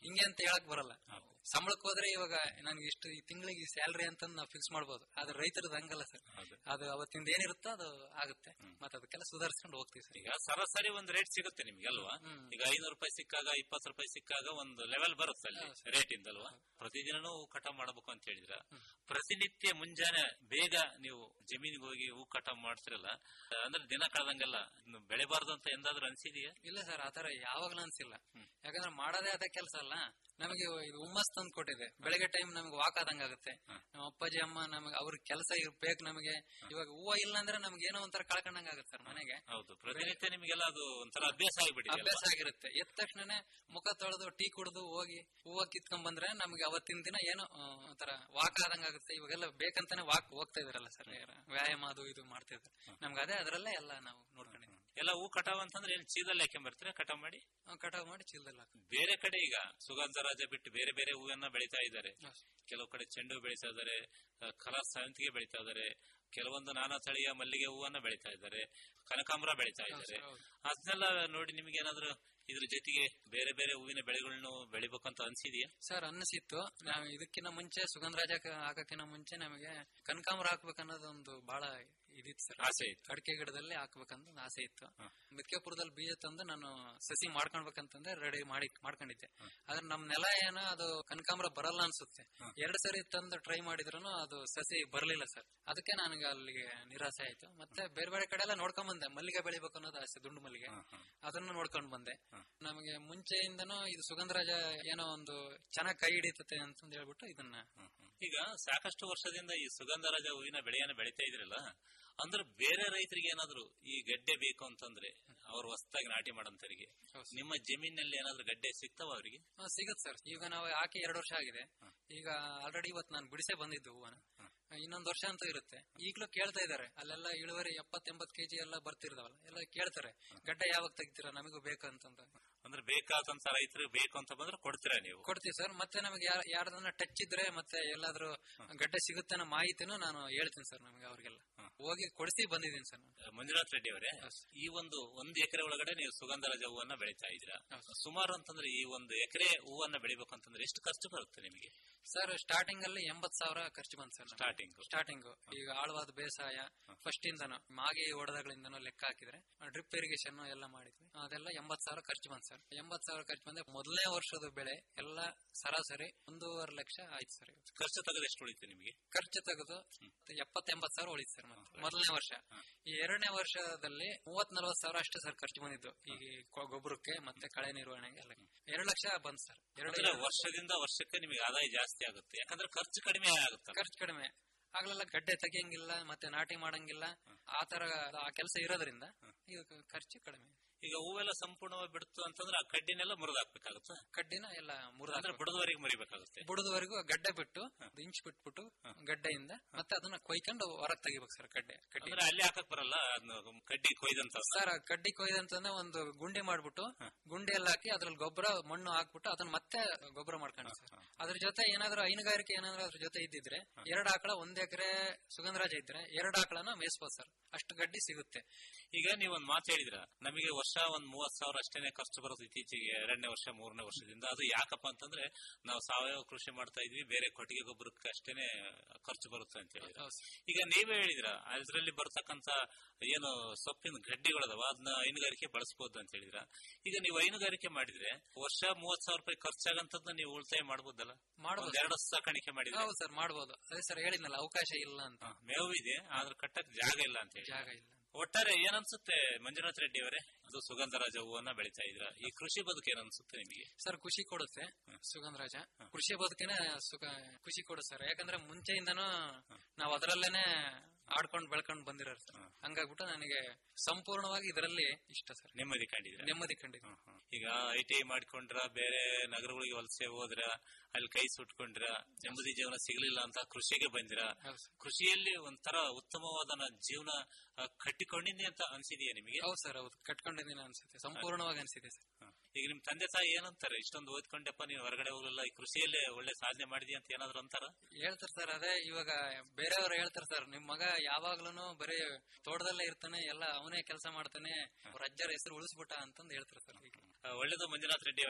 ಹಿಂಗೆ ಅಂತ ಹೇಳಕ್ ಬರಲ್ಲ ಸಂಬಳಕ್ಕೆ ಹೋದ್ರೆ ಇವಾಗ ನನ್ಗೆ ಇಷ್ಟು ಈ ತಿಂಗಳಿಗೆ ಸ್ಯಾಲ್ರಿ ಅಂತ ನಾವು ಫಿಕ್ಸ್ ಮಾಡ್ಬೋದು ಆದ್ರೆ ರೈತರದ್ದು ಹಂಗಲ್ಲ ಸರ್ ಅದು ಅವತ್ತಿಂದ ಏನಿರುತ್ತೋ ಅದು ಆಗುತ್ತೆ ಮತ್ತೆ ಅದಕ್ಕೆಲ್ಲ ಸುಧಾರಿಸ್ಕೊಂಡು ಹೋಗ್ತೀವಿ ಸರ್ ಈಗ ಸರಾಸರಿ ಒಂದು ರೇಟ್ ಸಿಗುತ್ತೆ ನಿಮ್ಗೆ ಅಲ್ವಾ ಈಗ ಐನೂರು ರೂಪಾಯಿ ಸಿಕ್ಕಾಗ ಇಪ್ಪತ್ತು ರೂಪಾಯಿ ಸಿಕ್ಕಾಗ ಒಂದು ಲೆವೆಲ್ ಬರುತ್ತೆ ಅಲ್ಲಿ ರೇಟ್ ಇಂದ ಅಲ್ವಾ ಪ್ರತಿದಿನನೂ ಹೂ ಕಟಾವ್ ಮಾಡಬೇಕು ಅಂತ ಹೇಳಿದ್ರ ಪ್ರತಿನಿತ್ಯ ಮುಂಜಾನೆ ಬೇಗ ನೀವು ಜಮೀನಿಗೆ ಹೋಗಿ ಹೂ ಕಟಾವ್ ಮಾಡ್ತಿರಲ್ಲ ಅಂದ್ರೆ ದಿನ ಕಳೆದಂಗೆಲ್ಲ ಇನ್ನು ಬೆಳೆಬಾರ್ದು ಅಂತ ಎಂದಾದ್ರೂ ಅನ್ಸಿದೆಯಾ ಇಲ್ಲ ಸರ್ ಆತರ ಯಾವಾಗ್ಲೂ ಅನ್ಸಿಲ್ಲ ಯಾಕಂದ್ರೆ ಮಾಡೋದೇ ಅದೇ ಕೆಲಸ ಅಲ್ಲ ನಮಗೆ ಇದು ಹುಮ್ಮಸ್ ತಂದು ಕೊಟ್ಟಿದೆ ಬೆಳಗ್ಗೆ ಟೈಮ್ ನಮಗೆ ವಾಕ್ ಆದಂಗ ಆಗುತ್ತೆ ನಮ್ಮ ಅಪ್ಪಾಜಿ ಅಮ್ಮ ನಮಗೆ ಅವ್ರ ಕೆಲಸ ಇರ್ಬೇಕು ನಮಗೆ ಇವಾಗ ಹೂವ ಇಲ್ಲ ಅಂದ್ರೆ ನಮ್ಗೆ ಏನೋ ಒಂಥರ ಕಳ್ಕೊಂಡಂಗ ಆಗುತ್ತೆ ಸರ್ ಮನೆಗೆ ಹೌದು ಪ್ರತಿನಿತ್ಯ ನಿಮಗೆಲ್ಲ ಅದು ಒಂಥರ ಅಭ್ಯಾಸ ಆಗಿಬಿಟ್ಟಿದೆ ಅಭ್ಯಾಸ ಆಗಿರುತ್ತೆ ಎದ್ದ ತಕ್ಷಣನೇ ಮುಖ ತೊಳೆದು ಟೀ ಕುಡಿದು ಹೋಗಿ ಹೂವ ಕಿತ್ಕೊಂಡ್ ಬಂದ್ರೆ ನಮ್ಗೆ ಅವತ್ತಿನ ದಿನ ಏನೋ ಆ, ಒಂಥರ ವಾಕ್ ಆದಂಗ ಆಗುತ್ತೆ ಇವಾಗೆಲ್ಲ ಬೇಕಂತಾನೆ ವಾಕ್ ಹೋಗ್ತಾ ಇದಾರಲ್ಲ ಸರ್ ವ್ಯಾಯಾಮ ಅದು ಇದು ಮಾಡ್ತಾ ಇದ್ದಾರೆ ನಮ್ಗೆ ಅದೇ ಅದರಲ್ಲೇ ಎಲ್ಲ ನಾವು ನೋಡ್ಕೊಂಡಿದ್ದೀವಿ ಎಲ್ಲ ಹೂ ಕಟಾವ್ ಅಂತಂದ್ರೆ ಏನ್ ಚೀಲದಲ್ಲಿ ಹಾಕೊಂಡ್ ಕಟಾವ್ ಮಾಡಿ ಕಟಾವ್ ಮಾಡಿ ಚೀಲದಲ್ಲಿ ಹಾಕ್ತೀವಿ. ಬೇರೆ ಕಡೆ ಈಗ ಸುಗಂಧರಾಜ ಬಿಟ್ಟು ಬೇರೆ ಬೇರೆ ಹೂವನ್ನ ಬೆಳೀತಾ ಇದ್ದಾರೆ ಕೆಲವು ಕಡೆ ಚೆಂಡು ಬೆಳೀತಾ ಇದ್ದಾರೆ ಕಲರ್ ಸೇವಂತಿಗೆ ಬೆಳೀತಾ ಇದ್ದಾರೆ ಕೆಲವೊಂದು ನಾನಾ ತಳಿಯ ಮಲ್ಲಿಗೆ ಹೂವನ್ನ ಬೆಳೀತಾ ಇದ್ದಾರೆ ಕನಕಾಂಬರ ಬೆಳೀತಾ ಇದ್ದಾರೆ ಅದನ್ನೆಲ್ಲ ನೋಡಿ ನಿಮ್ಗೆ ಏನಾದ್ರು ಇದ್ರ ಜೊತೆಗೆ ಬೇರೆ ಬೇರೆ ಹೂವಿನ ಬೆಳೆಗಳನ್ನು ಬೆಳಿಬೇಕಂತ ಅನ್ಸಿದೆಯಾ ಸರ್ ಅನ್ನಿಸಿತ್ತು ನಾವು ಇದಕ್ಕಿಂತ ಮುಂಚೆ ಸುಗಂಧರಾಜ ಹಾಕಕ್ಕಿಂತ ಮುಂಚೆ ನಮಗೆ ಕನಕಾಂಬರ ಹಾಕ್ಬೇಕನ್ನೋದು ಒಂದು ಬಹಳ ಇದಿತ್ತು ಸರ್ ಆಸೆ ಇತ್ತು. ಅಡಿಕೆ ಗಿಡದಲ್ಲಿ ಹಾಕ್ಬೇಕಂತ ಒಂದು ಆಸೆ ಇತ್ತು ಮಿತ್ಕೆಪುರದಲ್ಲಿ ಬೀಜ ತಂದು ನಾನು ಸಸಿ ಮಾಡ್ಕೊಳ್ಬೇಕಂತಂದ್ರೆ ರೆಡಿ ಮಾಡಿ ಮಾಡ್ಕೊಂಡಿದ್ದೆ ಆದ್ರೆ ನಮ್ ನೆಲ ಏನೋ ಅದು ಕನಕಾಂಬರ ಬರಲ್ಲ ಅನ್ಸುತ್ತೆ ಎರಡ್ ಸರಿ ತಂದು ಟ್ರೈ ಮಾಡಿದ್ರು ಅದು ಸಸಿ ಬರ್ಲಿಲ್ಲ ಸರ್ ಅದಕ್ಕೆ ನನಗೆ ಅಲ್ಲಿಗೆ ನಿರಾಸೆ ಆಯ್ತು ಮತ್ತೆ ಬೇರೆ ಬೇರೆ ಕಡೆ ಎಲ್ಲ ನೋಡ್ಕೊಂಡ್ ಬಂದೆ ಮಲ್ಲಿಗೆ ಬೆಳಿಬೇಕು ಅನ್ನೋದು ಆಸೆ ದುಂಡು ಮಲ್ಲಿಗೆ ಅದನ್ನು ನೋಡ್ಕೊಂಡ್ ಬಂದೆ ನಮಗೆ ಮುಂಚೆಯಿಂದನೂ ಇದು ಸುಗಂಧರಾಜ ಏನೋ ಒಂದು ಚೆನ್ನಾಗಿ ಕೈ ಹಿಡಿತತೆ ಅಂತಂದು ಹೇಳ್ಬಿಟ್ಟು ಇದನ್ನ ಈಗ ಸಾಕಷ್ಟು ವರ್ಷದಿಂದ ಈ ಸುಗಂಧರಾಜ ಹೂವಿನ ಬೆಳೆಯನ್ನ ಬೆಳೀತಾ ಇದ್ರಲ್ಲ ಅಂದ್ರೆ ಬೇರೆ ರೈತರಿಗೆ ಏನಾದ್ರು ಈ ಗಡ್ಡೆ ಬೇಕು ಅಂತಂದ್ರೆ ಅವ್ರು ಹೊಸದಾಗಿ ನಾಟಿ ಮಾಡೋಂತರಿಗೆ ನಿಮ್ಮ ಜಮೀನಲ್ಲಿ ಏನಾದ್ರು ಗಡ್ಡೆ ಸಿಗ್ತಾವ ಅವರಿಗೆ ಹಾ, ಸಿಗತ್ ಸರ್ ಈಗ ನಾವು ಹಾಕಿ ಎರಡು ವರ್ಷ ಆಗಿದೆ ಈಗ ಆಲ್ರೆಡಿ ಇವತ್ತು ನಾನು ಬಿಡಿಸೇ ಬಂದಿದ್ದು ಹೂವನ ಇನ್ನೊಂದು ವರ್ಷ ಅಂತೂ ಇರುತ್ತೆ ಈಗಲೂ ಕೇಳ್ತಾ ಇದಾರೆ ಅಲ್ಲೆಲ್ಲ ಇಳುವರಿ ಎಪ್ಪತ್ ಎಂಬತ್ ಕೆಜಿ ಎಲ್ಲ ಬರ್ತಿರ್ತಾವಲ್ಲ ಎಲ್ಲ ಕೇಳ್ತಾರೆ ಗಡ್ಡೆ ಯಾವಾಗ ತೆಗಿತೀರಾ ನಮಗೂ ಬೇಕು ಅಂತಂದ ಅಂದ್ರೆ ಬೇಕಾದಂತ ರೈತರಿಗೆ ಬೇಕು ಅಂತ ಬಂದ್ರೆ ಕೊಡ್ತೀರಾ ನೀವು ಕೊಡ್ತೀವಿ ಸರ್ ಮತ್ತೆ ನಮಗೆ ಯಾರ್ದನ್ನ ಟಚ್ ಇದ್ರೆ ಮತ್ತೆ ಎಲ್ಲಾದ್ರೂ ಗಡ್ಡೆ ಸಿಗುತ್ತೆ ಅನ್ನೋ ಮಾಹಿತಿನೂ ನಾನು ಹೇಳ್ತೀನಿ ಸರ್ ನಮಗೆ ಅವ್ರಿಗೆಲ್ಲ ಹೋಗಿ ಕೊಡಿಸಿ ಬಂದಿದ್ದೀನಿ ಸರ್ ನಾನು ಮಂಜುನಾಥ್ ರೆಡ್ಡಿ ಅವರೇ ಈ ಒಂದು ಒಂದು ಎಕರೆ ಒಳಗಡೆ ನೀವು ಸುಗಂಧರಾಜ ಹೂವನ್ನ ಬೆಳೀತಾ ಇದ್ದೀರಾ ಸುಮಾರು ಅಂತಂದ್ರೆ ಈ ಒಂದು ಎಕರೆ ಹೂವನ್ನ ಬೆಳಿಬೇಕಂತಂದ್ರೆ ಎಷ್ಟು ಖರ್ಚು ಬರುತ್ತೆ ನಿಮಗೆ ಸರ್ ಸ್ಟಾರ್ಟಿಂಗ್ ಅಲ್ಲಿ ಎಂಬತ್ ಸಾವಿರ ಖರ್ಚು ಬಂತು ಸರ್ ಸ್ಟಾರ್ಟಿಂಗ್ ಸ್ಟಾರ್ಟಿಂಗ್ ಈಗ ಆಳವಾದ ಬೇಸಾಯ ಫಸ್ಟ್ ಇಂದನು ಮಾಗಿ ಹೊಡೆದಗಳಿಂದನೂ ಲೆಕ್ಕ ಹಾಕಿದ್ರೆ ಡ್ರಿಪ್ ಇರಿಗೇಷನ್ ಎಲ್ಲ ಮಾಡಿದ್ವಿ ಅದೆಲ್ಲ ಎಂಬತ್ ಸಾವಿರ ಖರ್ಚು ಬಂತು ಸರ್ ಎಂಬತ್ ಸಾವಿರ ಖರ್ಚು ಬಂದ್ರೆ ಮೊದಲನೇ ವರ್ಷದ ಬೆಳೆ ಎಲ್ಲ ಸರಾಸರಿ ಒಂದೂವರೆ ಲಕ್ಷ ಆಯ್ತು ಸರ್ ಇವತ್ತು. ಖರ್ಚು ತೆಗೆದು ಎಷ್ಟು ಉಳಿತು ನಿಮಗೆ ಖರ್ಚು ತೆಗೆದು ಎಪ್ಪತ್ ಎಂಬತ್ ಸಾವಿರ ಉಳಿತು ಸರ್ ಮತ್ತೆ ಮೊದಲನೇ ವರ್ಷ ಈ ಎರಡನೇ ವರ್ಷದಲ್ಲಿ ಮೂವತ್ ನಲ್ವತ್ ಸಾವಿರ ಅಷ್ಟೇ ಸರ್ ಖರ್ಚು ಬಂದಿದ್ದು ಈ ಗೊ- ಗೊಬ್ಬರಕ್ಕೆ ಮತ್ತೆ ಕಳೆ ನಿರ್ವಹಣೆಗೆ ಎಲ್ಲ ಎರಡು ಲಕ್ಷ ಬಂತು ಸರ್ ಅಂದ್ರೆ ಎರಡು ವರ್ಷದಿಂದ ವರ್ಷಕ್ಕೆ ನಿಮಗೆ ಆದಾಯ ಜಾಸ್ತಿ ಆಗುತ್ತೆ ಯಾಕಂದ್ರೆ ಖರ್ಚು ಕಡಿಮೆ ಆಗುತ್ತೆ ಖರ್ಚು ಕಡಿಮೆ ಆಗ್ಲೆಲ್ಲ ಗಡ್ಡೆ ತೆಗಿಯಂಗಿಲ್ಲ ಮತ್ತೆ ನಾಟಿ ಮಾಡಂಗಿಲ್ಲ ಆ ತರ ಆ ಕೆಲಸ ಇರೋದ್ರಿಂದ ಇದು ಖರ್ಚು ಕಡಿಮೆ ಈಗ ಹೂವೆಲ್ಲ ಸಂಪೂರ್ಣವಾಗಿ ಬಿಡ್ತು ಅಂತಂದ್ರೆ ಆ ಕಡ್ಡಿನೆಲ್ಲ ಮುರಿದಾಕ್ಬೇಕಾಗುತ್ತೆ ಕಡ್ಡಿನ ಎಲ್ಲ ಮುರಿದ ಅಂದ್ರೆ ಬುಡದವರೆಗೆ ಮುರಿಬೇಕಾಗುತ್ತೆ ಬುಡದವರೆಗೂ ಗಡ್ಡೆ ಬಿಟ್ಟು ಒಂದು ಇಂಚ್ ಬಿಟ್ಬಿಟ್ಟು ಗಡ್ಡೆಯಿಂದ ಮತ್ತೆ ಅದನ್ನ ಕೊಯ್ಕೊಂಡು ಹೊರಗ್ ತೆಗಿಬೇಕು ಸರ್ ಗಡ್ಡೆ ಕಡ್ಡಿ ಅಂದ್ರೆ ಅಲ್ಲಿ ಹಾಕಕ್ ಬರಲ್ಲ ಅದನ್ನ ಕಡ್ಡಿ ಕೊಯ್ದಂತ ಸರ್ ಆ ಕಡ್ಡಿ ಕೊಯ್ದಂತಂದ್ರೆ ಒಂದು ಗುಂಡಿ ಮಾಡ್ಬಿಟ್ಟು ಗುಂಡಿ ಎಲ್ಲ ಹಾಕಿ ಅದ್ರಲ್ಲಿ ಗೊಬ್ಬರ ಮಣ್ಣು ಹಾಕ್ಬಿಟ್ಟು ಅದನ್ನ ಮತ್ತೆ ಗೊಬ್ಬರ ಮಾಡ್ಕೊಂಡು ಸರ್ ಅದ್ರ ಜೊತೆ ಏನಾದ್ರು ಹೈನುಗಾರಿಕೆ ಏನಾದ್ರು ಅದ್ರ ಜೊತೆ ಇದ್ದಿದ್ರೆ ಎರಡ್ ಆಕಳ ಒಂದ್ ಎಕರೆ ಸುಗಂಧರಾಜ ಇದ್ರೆ ಎರಡ್ ಆಕಳನ ಮೇಯಿಸ್ಬೋದು ಸರ್ ಅಷ್ಟು ಗಡ್ಡಿ ಸಿಗುತ್ತೆ ಈಗ ನೀವು ಒಂದ್ ಮಾತು ಹೇಳಿದ್ರ ನಮಗೆ ವರ್ಷ ಒಂದ್ ಮೂವತ್ ಸಾವಿರ ಅಷ್ಟೇನೆ ಖರ್ಚು ಬರೋದು ಇತ್ತೀಚೆಗೆ ಎರಡನೇ ವರ್ಷ ಮೂರನೇ ವರ್ಷದಿಂದ ಅದು ಯಾಕಪ್ಪ ಅಂತಂದ್ರೆ ನಾವು ಸಾವಯವ ಕೃಷಿ ಮಾಡ್ತಾ ಇದ್ವಿ ಬೇರೆ ಕೊಟ್ಟಿಗೆ ಗೊಬ್ಬರಕ್ಕೆ ಅಷ್ಟೇನೆ ಖರ್ಚು ಬರುತ್ತೆ ಅಂತ ಹೇಳಿದ್ರ ಈಗ ನೀವೇ ಹೇಳಿದ್ರ ಅದರಲ್ಲಿ ಬರ್ತಕ್ಕಂತ ಏನು ಸೊಪ್ಪಿನ ಗಡ್ಡೆಗಳದವ ಅದನ್ನ ಹೈನುಗಾರಿಕೆ ಬಳಸಬಹುದು ಅಂತ ಹೇಳಿದ್ರ ಈಗ ನೀವು ಹೈನುಗಾರಿಕೆ ಮಾಡಿದ್ರೆ ವರ್ಷ ಮೂವತ್ ಸಾವಿರ ರೂಪಾಯಿ ಖರ್ಚಾಗಂತದ್ನ ನೀವು ಉಳಿತಾಯ ಮಾಡ್ಬೋದಲ್ಲ ಮಾಡ್ಬೋದು. ಒಂದ್ ಎರಡು ಸಾಕಾಣಿಕೆ ಮಾಡಿದ್ರೆ ಹೌದು ಸರ್ ಮಾಡ್ಬೋದು ಅದೇ ಸರ್ ಹೇಳಿದ್ನಲ್ಲ ಅವಕಾಶ ಇಲ್ಲ ಅಂತ ಮೇವು ಇದೆ ಆದ್ರೆ ಕಟ್ಟಕ್ ಜಾಗ ಇಲ್ಲ ಅಂತ ಹೇಳಿ ಜಾಗ ಇಲ್ಲ ಒಟ್ಟಾರೆ ಏನನ್ಸುತ್ತೆ ಮಂಜುನಾಥ್ ರೆಡ್ಡಿ ಅವರೇ ಅದು ಸುಗಂಧರಾಜ ಹೂವನ್ನ ಬೆಳಿತಾ ಇದ್ರ ಈ ಕೃಷಿ ಬದುಕು ಏನನ್ಸುತ್ತೆ ನಿಮಗೆ ಸರ್ ಖುಷಿ ಕೊಡುತ್ತೆ ಸುಗಂಧರಾಜ ಕೃಷಿ ಬದುಕಿನ ಸುಖ ಖುಷಿ ಕೊಡುತ್ತೆ ಸರ್ ಯಾಕಂದ್ರೆ ಮುಂಚೆಯಿಂದನೂ ನಾವು ಅದರಲ್ಲೇನೆ ಆಡ್ಕೊಂಡ್ ಬೆಳ್ಕೊಂಡ್ ಬಂದಿರೋರು ಸರ್ ಹಂಗಾಗ್ಬಿಟ್ಟು ನನಗೆ ಸಂಪೂರ್ಣವಾಗಿ ಇದರಲ್ಲಿ ಇಷ್ಟ ಸರ್ ನೆಮ್ಮದಿ ಕಂಡಿದ್ರೆ ನೆಮ್ಮದಿ ಕಂಡಿದೆ ಈಗ ಐ ಟಿ ಐ ಮಾಡ್ಕೊಂಡ್ರ ಬೇರೆ ನಗರಗಳಿಗೆ ವಲಸೆ ಹೋದ್ರ ಅಲ್ಲಿ ಕೈ ಸುಟ್ಕೊಂಡ್ರ ನೆಮ್ಮದಿ ಜೀವನ ಸಿಗ್ಲಿಲ್ಲ ಅಂತ ಕೃಷಿಗೆ ಬಂದಿರ ಕೃಷಿಯಲ್ಲಿ ಒಂಥರ ಉತ್ತಮವಾದ ನ- ಜೀವನ ಆ, ಕಟ್ಟಿಕೊಂಡಿದ್ದೆ ಅಂತ ಅನ್ಸಿದೆಯಾ ನಿಮಗೆ ಹೌದು ಸರ್ ಹೌದು ಕಟ್ಕೊಂಡಿದ್ದೀನಿ ಅನ್ಸುತ್ತೆ ಸಂಪೂರ್ಣವಾಗಿ ಅನ್ಸಿದೆ ಸರ್ ಈಗ ನಿಮ್ ತಂದೆ ತಾಯಿ ಏನಂತಾರೆ ಇಷ್ಟೊಂದು ಓದ್ಕೊಂಡಪ್ಪ ನೀನ್ ಹೊರಗಡೆ ಹೋಗಲಿಲ್ಲ ಈ ಕೃಷಿಯಲ್ಲೇ ಒಳ್ಳೆ ಸಾಧನೆ ಮಾಡಿದ್ಯಾ ಅಂತ ಏನಾದ್ರು ಅಂತಾರ ಹೇಳ್ತಾರೆ ಸರ್ ಅದೇ ಇವಾಗ ಬೇರೆಯವರು ಹೇಳ್ತಾರೆ ಸರ್ ನಿಮ್ ಮಗ ಯಾವಾಗ್ಲೂ ಬರೀ ತೋಟದಲ್ಲೇ ಇರ್ತಾನೆ ಎಲ್ಲ ಅವನೇ ಕೆಲಸ ಮಾಡ್ತಾನೆ ಅವ್ರ ಅಜ್ಜರ ಹೆಸರು ಉಳಿಸ್ಬಿಟ್ಟ ಅಂತಂದು ಹೇಳ್ತಾರೆ ಸರ್ ಈಗ ಆ, ಒಳ್ಳೇದು ಮಂಜುನಾಥ್ ರೆಡ್ಡಿ ಅವರೇ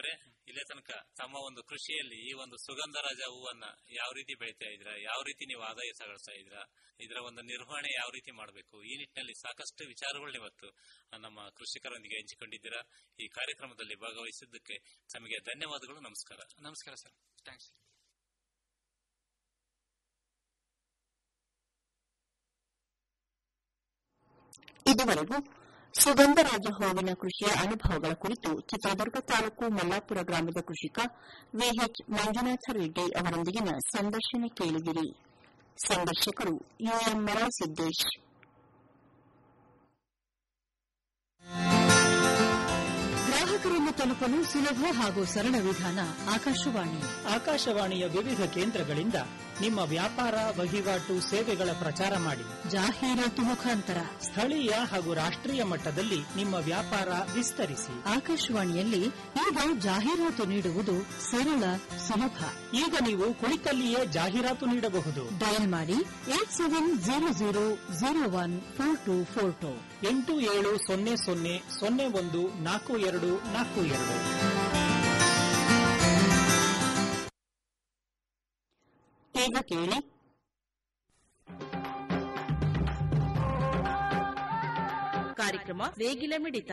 ಇಲ್ಲೇ ತನಕ ತಮ್ಮ ಒಂದು ಕೃಷಿಯಲ್ಲಿ ಈ ಒಂದು ಸುಗಂಧರಾಜ ಹೂವನ್ನ ಯಾವ ರೀತಿ ಬೆಳಿತಾ ಇದ್ರ ಯಾವ ರೀತಿ ನೀವು ಆದಾಯ ಸಾಗಿಸ್ತಾ ಇದ್ರ ಇದರ ಒಂದು ನಿರ್ವಹಣೆ ಯಾವ ರೀತಿ ಮಾಡಬೇಕು ಈ ನಿಟ್ಟಿನಲ್ಲಿ ಸಾಕಷ್ಟು ವಿಚಾರಗಳನ್ನ ಇವತ್ತು ನಮ್ಮ ಕೃಷಿಕರೊಂದಿಗೆ ಹಂಚಿಕೊಂಡಿದ್ದೀರಾ ಈ ಕಾರ್ಯಕ್ರಮದಲ್ಲಿ ಭಾಗವಹಿಸಿದ್ದಕ್ಕೆ ತಮಗೆ ಧನ್ಯವಾದಗಳು ನಮಸ್ಕಾರ ನಮಸ್ಕಾರ ಸರ್ ಥ್ಯಾಂಕ್ಸ್ ಇದುವರೆಗೂ ಸುಗಂಧರಾಜ ಹೂವಿನ ಕೃಷಿಯ ಅನುಭವಗಳ ಕುರಿತು ಚಿತ್ರದುರ್ಗ ತಾಲೂಕು ಮಲ್ಲಾಪುರ ಗ್ರಾಮದ ಕೃಷಿಕ ವಿಎಚ್ ಮಂಜುನಾಥ ರೆಡ್ಡಿ ಅವರೊಂದಿಗಿನ ಸಂದರ್ಶನ ಕೇಳಿದಿರಿ ಸಂದರ್ಶಕರು ಯುಎಂ ಸಿದ್ದೇಶ್ ಗ್ರಾಹಕರನ್ನು ತಲುಪಲು ಸುಲಭ ಹಾಗೂ ಸರಳ ವಿಧಾನ ಆಕಾಶವಾಣಿ ಆಕಾಶವಾಣಿಯ ವಿವಿಧ ಕೇಂದ್ರಗಳಿಂದ ನಿಮ್ಮ ವ್ಯಾಪಾರ ವಹಿವಾಟು ಸೇವೆಗಳ ಪ್ರಚಾರ ಮಾಡಿ ಜಾಹೀರಾತು ಮುಖಾಂತರ ಸ್ಥಳೀಯ ಹಾಗೂ ರಾಷ್ಟ್ರೀಯ ಮಟ್ಟದಲ್ಲಿ ನಿಮ್ಮ ವ್ಯಾಪಾರ ವಿಸ್ತರಿಸಿ ಆಕಾಶವಾಣಿಯಲ್ಲಿ ಈಗ ಜಾಹೀರಾತು ನೀಡುವುದು ಸರಳ ಸುಲಭ ಈಗ ನೀವು ಕುಳಿತಲ್ಲಿಯೇ ಜಾಹೀರಾತು ನೀಡಬಹುದು ಡಯಲ್ ಮಾಡಿ eight seven zero zero zero one four two four two ಎಂಟು ಏಳು ಸೊನ್ನೆ ಸೊನ್ನೆ ಸೊನ್ನೆ ಒಂದು ನಾಲ್ಕು ಎರಡು ನಾಲ್ಕು ಎರಡು ಈಗ ಕೇಳಿ ಕಾರ್ಯಕ್ರಮ ನೇಗಿಲ ಮಿಡಿತ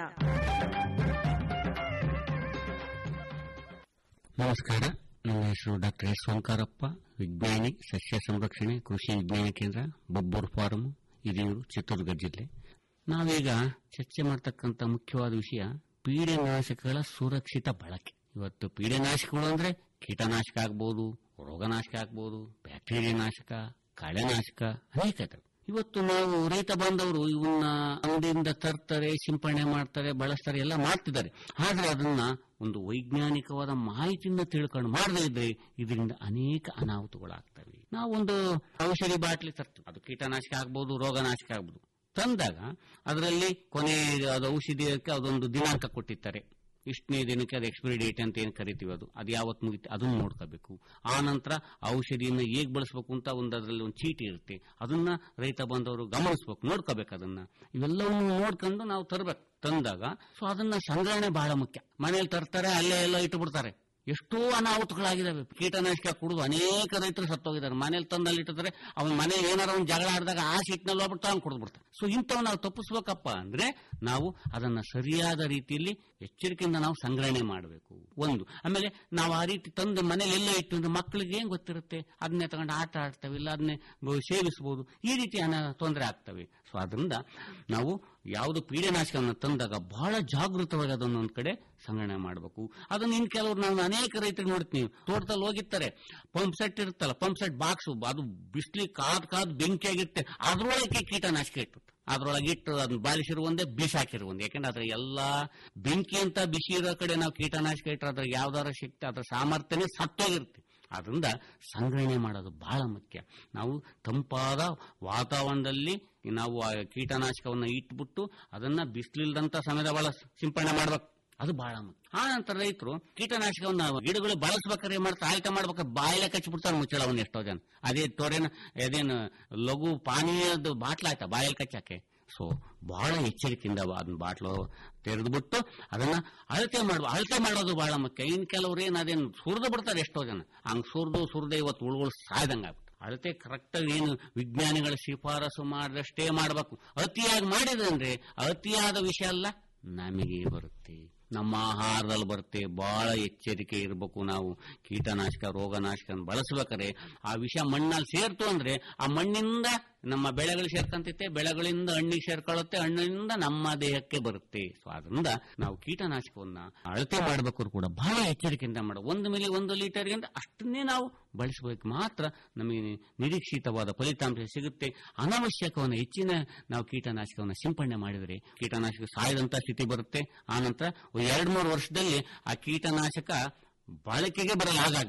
ನಮಸ್ಕಾರ ನನ್ನ ಹೆಸರು ಡಾಕ್ಟರ್ ಎಸ್ ಓಂಕಾರಪ್ಪ ವಿಜ್ಞಾನಿ ಸಸ್ಯ ಸಂರಕ್ಷಣೆ ಕೃಷಿ ವಿಜ್ಞಾನ ಕೇಂದ್ರ ಬೊಬ್ಬೂರು ಫಾರಂ ಹಿರಿಯೂರು ಚಿತ್ರದುರ್ಗ ಜಿಲ್ಲೆ ನಾವೀಗ ಚರ್ಚೆ ಮಾಡ್ತಕ್ಕಂಥ ಮುಖ್ಯವಾದ ವಿಷಯ ಪೀಡೆನಾಶಕಗಳ ಸುರಕ್ಷಿತ ಬಳಕೆ ಇವತ್ತು ಪೀಡೆನಾಶಕಗಳು ಅಂದ್ರೆ ಕೀಟನಾಶಕ ಆಗ್ಬೋದು ರೋಗನಾಶಕ ಆಗ್ಬೋದು ಬ್ಯಾಕ್ಟೀರಿಯಾ ನಾಶಕ ಕಳೆನಾಶಕ ಅನೇಕ ಇದಾವೆ ಇವತ್ತು ನಾವು ರೈತ ಬಾಂಧವರು ಇವನ್ನ ಅಂಗಡಿಯಿಂದ ತರ್ತಾರೆ ಸಿಂಪಡಣೆ ಮಾಡ್ತಾರೆ ಬಳಸ್ತಾರೆ ಎಲ್ಲ ಮಾಡ್ತಿದ್ದಾರೆ ಆದ್ರೆ ಅದನ್ನ ಒಂದು ವೈಜ್ಞಾನಿಕವಾದ ಮಾಹಿತಿಯಿಂದ ತಿಳ್ಕೊಂಡು ಮಾಡದೇ ಇದ್ರೆ ಇದರಿಂದ ಅನೇಕ ಅನಾಹುತಗಳಾಗ್ತವೆ ನಾವು ಒಂದು ಔಷಧಿ ಬಾಟ್ಲಿ ತರ್ತೀವಿ ಅದು ಕೀಟನಾಶಕ ಆಗ್ಬೋದು ರೋಗನಾಶಕ ಆಗ್ಬೋದು ತಂದಾಗ ಅದರಲ್ಲಿ ಕೊನೆ ಅದು ಔಷಧಿಯಕ್ಕೆ ಅದೊಂದು ದಿನಾಂಕ ಕೊಟ್ಟಿರ್ತಾರೆ ಇಷ್ಟನೇ ದಿನಕ್ಕೆ ಅದು ಎಕ್ಸ್ಪೈರಿ ಡೇಟ್ ಅಂತ ಏನು ಕರಿತೀವಿ ಅದು ಅದು ಯಾವತ್ತು ಮುಗಿತು ಅದನ್ನು ನೋಡ್ಕೋಬೇಕು ಆ ನಂತರ ಔಷಧಿಯನ್ನು ಹೇಗೆ ಬಳಸಬೇಕು ಅಂತ ಒಂದು ಅದರಲ್ಲಿ ಒಂದು ಚೀಟಿ ಇರುತ್ತೆ ಅದನ್ನ ರೈತ ಬಂದವರು ಗಮನಿಸಬೇಕು ನೋಡ್ಕೋಬೇಕು ಅದನ್ನ ಇವೆಲ್ಲವನ್ನು ನೋಡ್ಕೊಂಡು ನಾವು ತರಬೇಕು ತಂದಾಗ ಸೊ ಅದನ್ನ ಸಂಗ್ರಹಣೆ ಬಹಳ ಮುಖ್ಯ ಮನೇಲಿ ತರ್ತಾರೆ ಅಲ್ಲೇ ಎಲ್ಲ ಇಟ್ಟು ಬಿಡ್ತಾರೆ ಎಷ್ಟೋ ಅನಾಹುತಗಳಾಗಿದ್ದಾವೆ ಕೀಟನಾಶಕ ಕುಡಿದು ಅನೇಕ ರೈತರು ಸತ್ತೋಗಿದ್ದಾರೆ ಮನೇಲಿ ತಂದಲ್ಲಿ ಇಟ್ಟಿರ್ತಾರೆ ಅವನ ಮನೆ ಏನಾರ ಒಂದು ಜಗಳ ಆಡಿದಾಗ ಆ ಸೀಟ್ನಲ್ಲಿ ಹೋಗ್ಬಿಟ್ಟು ಅವ್ನು ಕುಡಿದು ಬಿಡ್ತಾರೆ ಸೊ ಇಂಥವ್ ನಾವು ತಪ್ಪಿಸ್ಬೇಕಪ್ಪ ಅಂದ್ರೆ ನಾವು ಅದನ್ನ ಸರಿಯಾದ ರೀತಿಯಲ್ಲಿ ಎಚ್ಚರಿಕೆಯಿಂದ ನಾವು ಸಂಗ್ರಹಣೆ ಮಾಡಬೇಕು ಒಂದು ಆಮೇಲೆ ನಾವು ಆ ರೀತಿ ತಂದು ಮನೇಲಿ ಎಲ್ಲ ಇಟ್ಟು ಅಂದ್ರೆ ಮಕ್ಕಳಿಗೆ ಏನ್ ಗೊತ್ತಿರುತ್ತೆ ಅದನ್ನೇ ತಗೊಂಡು ಆಟ ಆಡ್ತವೆ ಇಲ್ಲ ಅದನ್ನೇ ಸೇವಿಸಬಹುದು ಈ ರೀತಿ ಅನ ತೊಂದರೆ ಆಗ್ತವೆ ಸೊ ಅದರಿಂದ ನಾವು ಯಾವುದು ಪೀಡೆನಾಶಕವನ್ನು ತಂದಾಗ ಬಹಳ ಜಾಗೃತವಾಗಿ ಅದನ್ನು ಒಂದ್ ಕಡೆ ಸಂಗ್ರಹಣೆ ಮಾಡಬೇಕು ಅದನ್ನ ಇನ್ ಕೆಲವರು ನಾವು ಅನೇಕ ರೈತರು ನೋಡ್ತೀವಿ ತೋಟದಲ್ಲಿ ಹೋಗಿರ್ತಾರೆ ಪಂಪ್ ಸೆಟ್ ಇರುತ್ತಲ್ಲ ಪಂಪ್ ಸೆಟ್ ಬಾಕ್ಸ್ ಅದು ಬಿಸ್ಲಿ ಕಾದ್ ಕಾದ್ ಬೆಂಕಿ ಆಗಿರುತ್ತೆ ಅದ್ರೊಳಗೆ ಕೀಟನಾಶಕ ಇಟ್ಟು ಅದ್ರೊಳಗೆ ಇಟ್ಟು ಅದನ್ನ ಬಾಲಿಸಿರು ಒಂದೇ ಬಿಸಾಕಿರು ಒಂದೇ ಯಾಕಂದ್ರೆ ಅದ್ರ ಎಲ್ಲಾ ಬೆಂಕಿ ಅಂತ ಬಿಸಿ ಇರೋ ಕಡೆ ನಾವು ಕೀಟನಾಶಕ ಇಟ್ಟರೆ ಅದ್ರ ಯಾವ್ದಾರ ಶಕ್ತಿ ಅದ್ರ ಸಾಮರ್ಥ್ಯನೇ ಸತ್ತೋಗಿರುತ್ತೆ ಅದರಿಂದ ಸಂಗ್ರಹಣೆ ಮಾಡೋದು ಬಹಳ ಮುಖ್ಯ ನಾವು ತಂಪಾದ ವಾತಾವರಣದಲ್ಲಿ ನಾವು ಆ ಕೀಟನಾಶಕವನ್ನ ಇಟ್ಬಿಟ್ಟು ಅದನ್ನ ಬಿಸಿಲಿಲ್ದಂತ ಸಮಯದ ಬಹಳ ಸಿಂಪಡಣೆ ಮಾಡ್ಬೇಕು ಅದು ಬಹಳ ಮುಖ್ಯ ಆ ನಂತರ ರೈತರು ಕೀಟನಾಶಕವನ್ನ ಗಿಡಗಳು ಬಳಸ್ಬೇಕಾದ್ರೆ ಏನ್ ಮಾಡ್ತಾರೆ ಆಯ್ಕೆ ಮಾಡ್ಬೇಕಾದ್ರೆ ಬಾಯಿಲೆ ಕಚ್ಚಿಬಿಡ್ತಾರೆ ಮುಚ್ಚಳವನ್ನ ಎಷ್ಟೋ ಜನ ಅದೇ ತೋರೇನ ಅದೇನು ಲಘು ಪಾನೀಯದ ಬಾಟ್ಲ ಆಯ್ತಾ ಬಾಯಲ್ಲಿ ಕಚ್ಚಾಕೆ ಸೊ ಬಹಳ ಎಚ್ಚರಿಕೆಯಿಂದ ಅದನ್ನ ಬಾಟ್ಲು ತೆರೆದ್ಬಿಟ್ಟು ಅದನ್ನ ಅಳತೆ ಮಾಡುವ ಅಳತೆ ಮಾಡೋದು ಬಹಳ ಮುಖ್ಯ ಇನ್ ಕೆಲವ್ರು ಏನ್ ಅದೇನು ಸುರಿದು ಬಿಡ್ತಾರೆ ಎಷ್ಟೋ ಜನ ಹಂಗ್ ಸುರಿದು ಸುರಿದೆ ಇವತ್ತು ಉಳುಗಳು ಸಾಯ್ದಂಗ ಆಗ್ಬಿಟ್ಟು ಅಳತೆ ಕರೆಕ್ಟ್ ಆಗಿ ಏನು ವಿಜ್ಞಾನಿಗಳ ಶಿಫಾರಸು ಮಾಡಿದಷ್ಟೇ ಮಾಡಬೇಕು ಅತಿಯಾಗಿ ಮಾಡಿದ್ರೆ ಅತಿಯಾದ ವಿಷಯ ಅಲ್ಲ ನಮಗೆ ಬರುತ್ತೆ ನಮ್ಮ ಆಹಾರದಲ್ಲಿ ಬರುತ್ತೆ ಬಹಳ ಎಚ್ಚರಿಕೆ ಇರಬೇಕು ನಾವು ಕೀಟನಾಶಕ ರೋಗನಾಶಕ ಬಳಸ್ಬೇಕಾದ್ರೆ ಆ ವಿಷ ಮಣ್ಣಲ್ಲಿ ಸೇರ್ತು ಅಂದ್ರೆ ಆ ಮಣ್ಣಿಂದ ನಮ್ಮ ಬೆಳೆಗಳು ಸೇರ್ಕಂತೈತೆ ಬೆಳೆಗಳಿಂದ ಹಣ್ಣಿಗೆ ಸೇರ್ಕೊಳ್ಳುತ್ತೆ ಹಣ್ಣಿನಿಂದ ನಮ್ಮ ದೇಹಕ್ಕೆ ಬರುತ್ತೆ ಸೊ ಅದರಿಂದ ನಾವು ಕೀಟನಾಶಕವನ್ನ ಅಳತೆ ಮಾಡಬೇಕಾದ್ರು ಕೂಡ ಬಹಳ ಎಚ್ಚರಿಕೆಯಿಂದ ಮಾಡ ಒಂದು ಮಿಲಿ ಒಂದು ಲೀಟರ್ಗೆ ಅಂತ ಅಷ್ಟನ್ನೇ ನಾವು ಬಳಸಬೇಕು ಮಾತ್ರ ನಮಗೆ ನಿರೀಕ್ಷಿತವಾದ ಫಲಿತಾಂಶ ಸಿಗುತ್ತೆ ಅನಾವಶ್ಯಕವನ್ನು ಹೆಚ್ಚಿನ ನಾವು ಕೀಟನಾಶಕವನ್ನು ಸಿಂಪಡಣೆ ಮಾಡಿದರೆ ಕೀಟನಾಶಕ ಸಾಯದಂತ ಸ್ಥಿತಿ ಬರುತ್ತೆ ಆನಂತರ ಎರಡ್ ಮೂರು ವರ್ಷದಲ್ಲಿ ಆ ಕೀಟನಾಶಕ ಬಳಕೆಗೆ ಬರಲ್ಲ ಹಾಗಾಗ್ಬಿಡುತ್ತೆ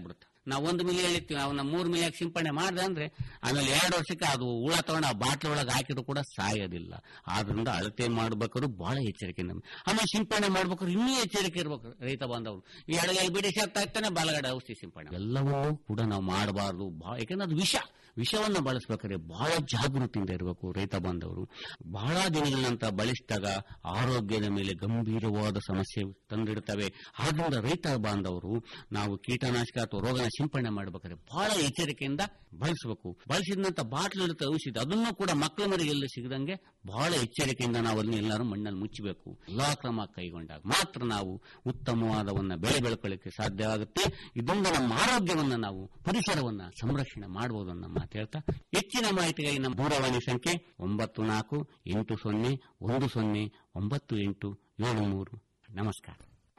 ನಾವು ಒಂದು ಮಿಲಿ ಹೇಳಿರ್ತೀವಿ ಅವನ್ನ ಮೂರು ಮಿಲಿಯಾಗಿ ಸಿಂಪಡಣೆ ಮಾಡ್ದೆ ಅಂದ್ರೆ ಆಮೇಲೆ ಎರಡು ವರ್ಷಕ್ಕೆ ಅದು ಹುಳ ತಗೊಂಡು ಆ ಬಾಟ್ಲ್ ಒಳಗೆ ಹಾಕಿದ್ರು ಕೂಡ ಸಾಯೋದಿಲ್ಲ ಆದ್ರಿಂದ ಅಳತೆ ಮಾಡ್ಬೇಕಾದ್ರು ಬಹಳ ಎಚ್ಚರಿಕೆಯಿಂದ ಆಮೇಲೆ ಸಿಂಪಡಣೆ ಮಾಡ್ಬೇಕಾದ್ರೆ ಇನ್ನೂ ಎಚ್ಚರಿಕೆ ಇರ್ಬೇಕು ರೈತ ಬಾಂಧವರು ಈ ಎಡಗೈ ಬಿಡಿ ಆಗ್ತಾ ಇರ್ತಾನೆ ಬಲಗಡೆ ಔಷಧಿ ಸಿಂಪಡಣೆ ಎಲ್ಲವನ್ನೂ ಕೂಡ ನಾವು ಮಾಡಬಾರ್ದು ಬಹಳ ಯಾಕಂದ್ರೆ ಅದು ವಿಷ ವಿಷವನ್ನ ಬಳಸ್ಬೇಕಾದ್ರೆ ಬಹಳ ಜಾಗೃತಿಯಿಂದ ಇರಬೇಕು ರೈತ ಬಾಂಧವರು ಬಹಳ ದಿನಗಳ ನಂತರ ಬಳಸಿದಾಗ ಆರೋಗ್ಯದ ಮೇಲೆ ಗಂಭೀರವಾದ ಸಮಸ್ಯೆ ತಂದಿಡ್ತವೆ ಆದ್ರಿಂದ ರೈತ ಬಾಂಧವರು ನಾವು ಕೀಟನಾಶಕ ಅಥವಾ ರೋಗನ ಸಿಂಪಡಣೆ ಮಾಡಬೇಕಾದ್ರೆ ಬಹಳ ಎಚ್ಚರಿಕೆಯಿಂದ ಬಳಸಬೇಕು ಬಳಸಿದ ನಂತರ ಬಾಟ್ಲ್ ಇರುತ್ತೆ ಔಷಧಿ ಅದನ್ನು ಕೂಡ ಮಕ್ಕಳ ಮರಿಗೆ ಎಲ್ಲ ಸಿಗದಂಗೆ ಬಹಳ ಎಚ್ಚರಿಕೆಯಿಂದ ನಾವು ಅದನ್ನ ಎಲ್ಲರೂ ಮಣ್ಣಲ್ಲಿ ಮುಚ್ಚಬೇಕು ಎಲ್ಲಾ ಕ್ರಮ ಕೈಗೊಂಡಾಗ ಮಾತ್ರ ನಾವು ಉತ್ತಮವಾದವನ್ನ ಬೆಳೆ ಬೆಳ್ಕೊಳ್ಳಿಕ್ಕೆ ಸಾಧ್ಯ ಆಗುತ್ತೆ ಇದರಿಂದ ನಮ್ಮ ಆರೋಗ್ಯವನ್ನ ನಾವು ಪರಿಸರವನ್ನ ಸಂರಕ್ಷಣೆ ಮಾಡಬಹುದು ಅನ್ನೋ ಮಾತು ಹೇಳ್ತಾ ಹೆಚ್ಚಿನ ಮಾಹಿತಿಗಾಗಿ ನಮ್ಮ ದೂರವಾಣಿ ಸಂಖ್ಯೆ ಒಂಬತ್ತು ನಾಲ್ಕು ಎಂಟು ಸೊನ್ನೆ ಒಂದು ಸೊನ್ನೆ ಒಂಬತ್ತು ಎಂಟು ಏಳು ಮೂರು ನಮಸ್ಕಾರ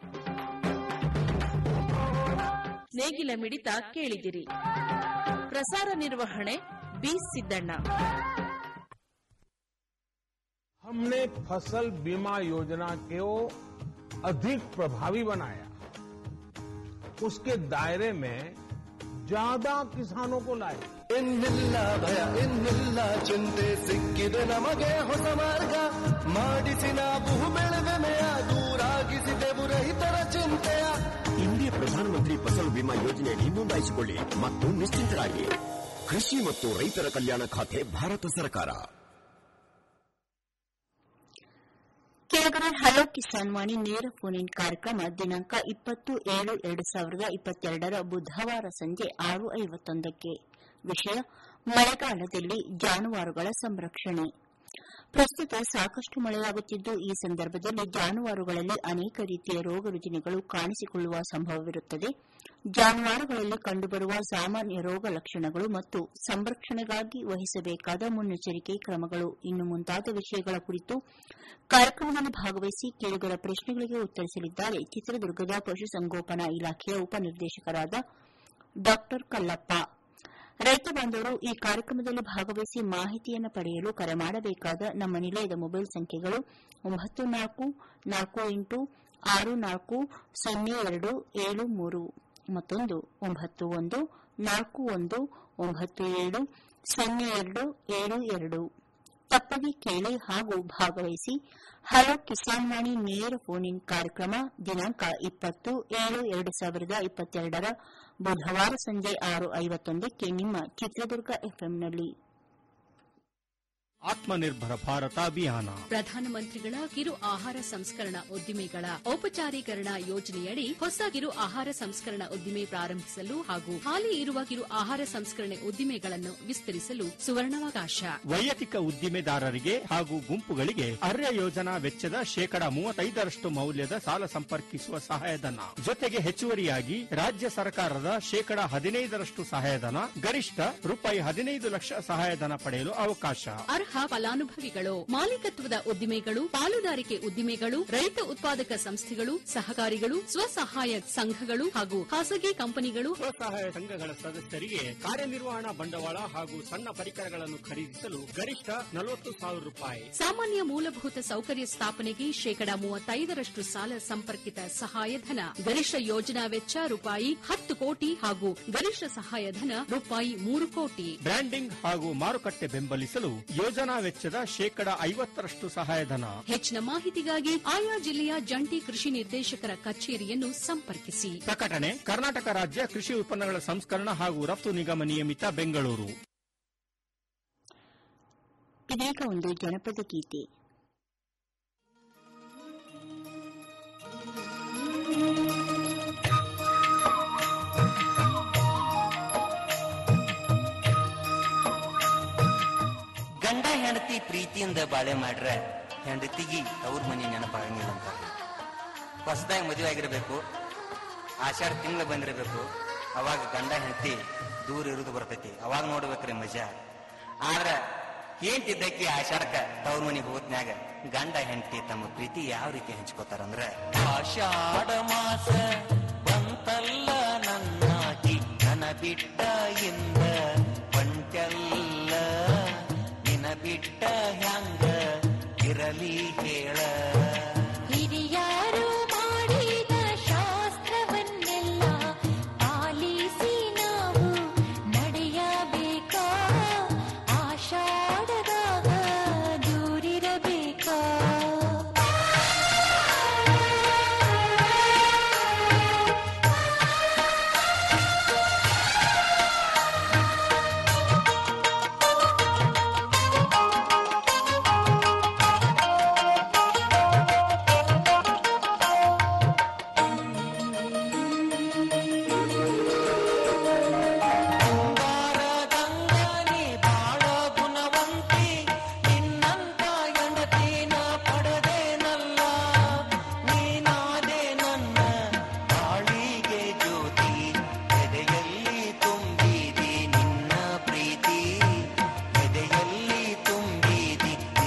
ನೇಗಿಲ ಮಿಡಿತ ಕೇಳಿದಿರಿ ಪ್ರಸಾರ ನಿರ್ವಹಣೆ ಬಿ ಸಿದ್ದಣ್ಣ हमने फसल बीमा योजना को अधिक प्रभावी बनाया उसके दायरे में ज्यादा किसानों को लाए ಇನ್ನಿಲ್ಲ ಭಯ ಇನ್ನಿಲ್ಲ ಚಿಂತೆ ಸಿಕ್ಕಿದೆ ನಮಗೆ ಹೊಸ ಮಾರ್ಗ ಮಾಡಿಸಿ ನಾವು ಬೆಳೆವೆಮೆಯ ದೂರಾಗಿಸಿದೆವು ರೈತರ ಚಿಂತೆಯ ಇಂದಿಯ ಪ್ರಧಾನಮಂತ್ರಿ ಫಸಲ್ ಬಿಮಾ ಯೋಜನೆಯಡಿ ನೋಂದಾಯಿಸಿಕೊಳ್ಳಿ ಮತ್ತು ನಿಶ್ಚಿಂತರಾಗಿ ಕೃಷಿ ಮತ್ತು ರೈತರ ಕಲ್ಯಾಣ ಖಾತೆ ಭಾರತ ಸರ್ಕಾರ ಕೆಳಗಡೆ ಹಲೋ ಕಿಸಾನ್ ವಾಣಿ ನೇರ ಫೋನ್ ಇನ್ ಕಾರ್ಯಕ್ರಮ ದಿನಾಂಕ ಇಪ್ಪತ್ತು ಏಳು ಎರಡು ಸಾವಿರದ ಇಪ್ಪತ್ತೆರಡರ ಬುಧವಾರ ಸಂಜೆ ಆರು ಐವತ್ತೊಂದಕ್ಕೆ ವಿಷಯ ಮಳೆಗಾಲದಲ್ಲಿ ಜಾನುವಾರುಗಳ ಸಂರಕ್ಷಣೆ ಪ್ರಸ್ತುತ ಸಾಕಷ್ಟು ಮಳೆಯಾಗುತ್ತಿದ್ದು ಈ ಸಂದರ್ಭದಲ್ಲಿ ಜಾನುವಾರುಗಳಲ್ಲಿ ಅನೇಕ ರೀತಿಯ ರೋಗ ರುಜಿನಗಳು ಕಾಣಿಸಿಕೊಳ್ಳುವ ಸಂಭವವಿರುತ್ತದೆ ಜಾನುವಾರುಗಳಲ್ಲಿ ಕಂಡುಬರುವ ಸಾಮಾನ್ಯ ರೋಗ ಲಕ್ಷಣಗಳು ಮತ್ತು ಸಂರಕ್ಷಣೆಗಾಗಿ ವಹಿಸಬೇಕಾದ ಮುನ್ನೆಚ್ಚರಿಕೆ ಕ್ರಮಗಳು ಇನ್ನು ಮುಂತಾದ ವಿಷಯಗಳ ಕುರಿತು ಕಾರ್ಯಕ್ರಮದಲ್ಲಿ ಭಾಗವಹಿಸಿ ಕೇಳುಗರ ಪ್ರಶ್ನೆಗಳಿಗೆ ಉತ್ತರಿಸಲಿದ್ದಾರೆ ಚಿತ್ರದುರ್ಗದ ಪಶುಸಂಗೋಪನಾ ಇಲಾಖೆಯ ಉಪನಿರ್ದೇಶಕರಾದ ಡಾ ಕಲ್ಲಪ್ಪ ರೈತ ಬಾಂಧವರು ಈ ಕಾರ್ಯಕ್ರಮದಲ್ಲಿ ಭಾಗವಹಿಸಿ ಮಾಹಿತಿಯನ್ನು ಪಡೆಯಲು ಕರೆ ಮಾಡಬೇಕಾದ ನಮ್ಮ ನಿಲಯದ ಮೊಬೈಲ್ ಸಂಖ್ಯೆಗಳು ಒಂಬತ್ತು ನಾಲ್ಕು ನಾಲ್ಕು ಎಂಟು ಆರು ನಾಲ್ಕು ಸೊನ್ನೆ ಎರಡು ಏಳು ಮೂರು ಮತ್ತೊಂದು ಒಂಬತ್ತು ಒಂದು ನಾಲ್ಕು ಒಂದು ಒಂಬತ್ತು ಏಳು ಸೊನ್ನೆ ಎರಡು ಏಳು ಎರಡು ತಪ್ಪದೆ ಕೇಳಿ ಹಾಗೂ ಭಾಗವಹಿಸಿ ಹಲೋ ಕಿಸಾನ್ ವಾಣಿ ನೇರ ಫೋನ್ ಇನ್ ಕಾರ್ಯಕ್ರಮ ದಿನಾಂಕ ಇಪ್ಪತ್ತು ಏಳು ಎರಡು ಸಾವಿರದ ಇಪ್ಪತ್ತೆರಡರ ಬುಧವಾರ ಸಂಜೆ ಆರು ಐವತ್ತೊಂದಕ್ಕೆ ನಿಮ್ಮ ಚಿತ್ರದುರ್ಗ ಎಫ್ಎಂನಲ್ಲಿ ಆತ್ಮನಿರ್ಭರ ಭಾರತ ಅಭಿಯಾನ ಪ್ರಧಾನಮಂತ್ರಿಗಳ ಕಿರು ಆಹಾರ ಸಂಸ್ಕರಣಾ ಉದ್ದಿಮೆಗಳ ಔಪಚಾರೀಕರಣ ಯೋಜನೆಯಡಿ ಹೊಸ ಕಿರು ಆಹಾರ ಸಂಸ್ಕರಣಾ ಉದ್ದಿಮೆ ಪ್ರಾರಂಭಿಸಲು ಹಾಗೂ ಹಾಲಿ ಇರುವ ಕಿರು ಆಹಾರ ಸಂಸ್ಕರಣೆ ಉದ್ದಿಮೆಗಳನ್ನು ವಿಸ್ತರಿಸಲು ಸುವರ್ಣಾವಕಾಶ ವೈಯಕ್ತಿಕ ಉದ್ದಿಮೆದಾರರಿಗೆ ಹಾಗೂ ಗುಂಪುಗಳಿಗೆ ಅರ್ಯ ಯೋಜನಾ ವೆಚ್ಚದ ಶೇಕಡ ಮೂವತ್ತೈದರಷ್ಟು ಮೌಲ್ಯದ ಸಾಲ ಸಂಪರ್ಕಿಸುವ ಸಹಾಯಧನ ಜೊತೆಗೆ ಹೆಚ್ಚುವರಿಯಾಗಿ ರಾಜ್ಯ ಸರ್ಕಾರದ ಶೇಕಡ ಹದಿನೈದರಷ್ಟು ಸಹಾಯಧನ ಗರಿಷ್ಠ ರೂಪಾಯಿ ಹದಿನೈದು ಲಕ್ಷ ಸಹಾಯಧನ ಪಡೆಯಲು ಅವಕಾಶ ಅರ್ಹ ಫಲಾನುಭವಿಗಳು ಮಾಲೀಕತ್ವದ ಉದ್ದಿಮೆಗಳು ಪಾಲುದಾರಿಕೆ ಉದ್ದಿಮೆಗಳು ರೈತ ಉತ್ಪಾದಕ ಸಂಸ್ಥೆಗಳು ಸಹಕಾರಿಗಳು ಸ್ವಸಹಾಯ ಸಂಘಗಳು ಹಾಗೂ ಖಾಸಗಿ ಕಂಪನಿಗಳು ಸ್ವಸಹಾಯ ಸಂಘಗಳ ಸದಸ್ಯರಿಗೆ ಕಾರ್ಯನಿರ್ವಹಣಾ ಬಂಡವಾಳ ಹಾಗೂ ಸಣ್ಣ ಪರಿಕರಗಳನ್ನು ಖರೀದಿಸಲು ಗರಿಷ್ಠ ನಲವತ್ತು ಸಾವಿರ ರೂಪಾಯಿ ಸಾಮಾನ್ಯ ಮೂಲಭೂತ ಸೌಕರ್ಯ ಸ್ಥಾಪನೆಗೆ ಶೇಕಡ ಮೂವತ್ತೈದರಷ್ಟು ಸಾಲ ಸಂಪರ್ಕಿತ ಸಹಾಯಧನ ಗರಿಷ್ಠ ಯೋಜನಾ ವೆಚ್ಚ ರೂಪಾಯಿ ಹತ್ತು ಕೋಟಿ ಹಾಗೂ ಗರಿಷ್ಠ ಸಹಾಯಧನ ರೂಪಾಯಿ ಮೂರು ಕೋಟಿ ಬ್ರ್ಯಾಂಡಿಂಗ್ ಹಾಗೂ ಮಾರುಕಟ್ಟೆ ಬೆಂಬಲಿಸಲು ಯೋಜನಾ ವೆಚ್ಚದ ಶೇಕಡ ಐವತ್ತರಷ್ಟು ಸಹಾಯಧನ ಹೆಚ್ಚಿನ ಮಾಹಿತಿಗಾಗಿ ಆಯಾ ಜಿಲ್ಲೆಯ ಜಂಟಿ ಕೃಷಿ ನಿರ್ದೇಶಕರ ಕಚೇರಿಯನ್ನು ಸಂಪರ್ಕಿಸಿ ಪ್ರಕಟಣೆ ಕರ್ನಾಟಕ ರಾಜ್ಯ ಕೃಷಿ ಉತ್ಪನ್ನಗಳ ಸಂಸ್ಕರಣ ಹಾಗೂ ರಫ್ತು ನಿಗಮ ನಿಯಮಿತ ಬೆಂಗಳೂರು ಇದೀಗ ಒಂದು ಜನಪದ ಗೀತೆ ಗಂಡ ಹೆಂಡತಿ ಪ್ರೀತಿಯಿಂದ ಬಾಳೆ ಮಾಡ್ರ ಹೆಂಡತಿಗಿ ಅವ್ರ ಮನೆ ನೆನಪಾಗಂಗಿಲ್ಲ ಅಂತ ಹೊಸದಾಗಿ ಮದುವೆ ಆಗಿರಬೇಕು ಆಷಾಢ ತಿಂಗಳು ಬಂದಿರಬೇಕು ಅವಾಗ ಗಂಡ ಹೆಂಡತಿ ದೂರ ಇರುದು ಬರ್ತೈತಿ ಅವಾಗ ನೋಡ್ಬೇಕ್ರಿ ಮಜಾ ಆದ್ರ ಹೆಂಡತಿದ್ದಕ್ಕೆ ಆಷಾಢಕ್ಕ ತವ್ರ ಮನೆಗೆ ಹೋತ್ನ್ಯಾಗ ಗಂಡ ಹೆಂಡತಿ ತಮ್ಮ ಪ್ರೀತಿ ಯಾವ ರೀತಿ ಹಂಚ್ಕೋತಾರಂದ್ರ ಆಷಾಢ ಮಾಸ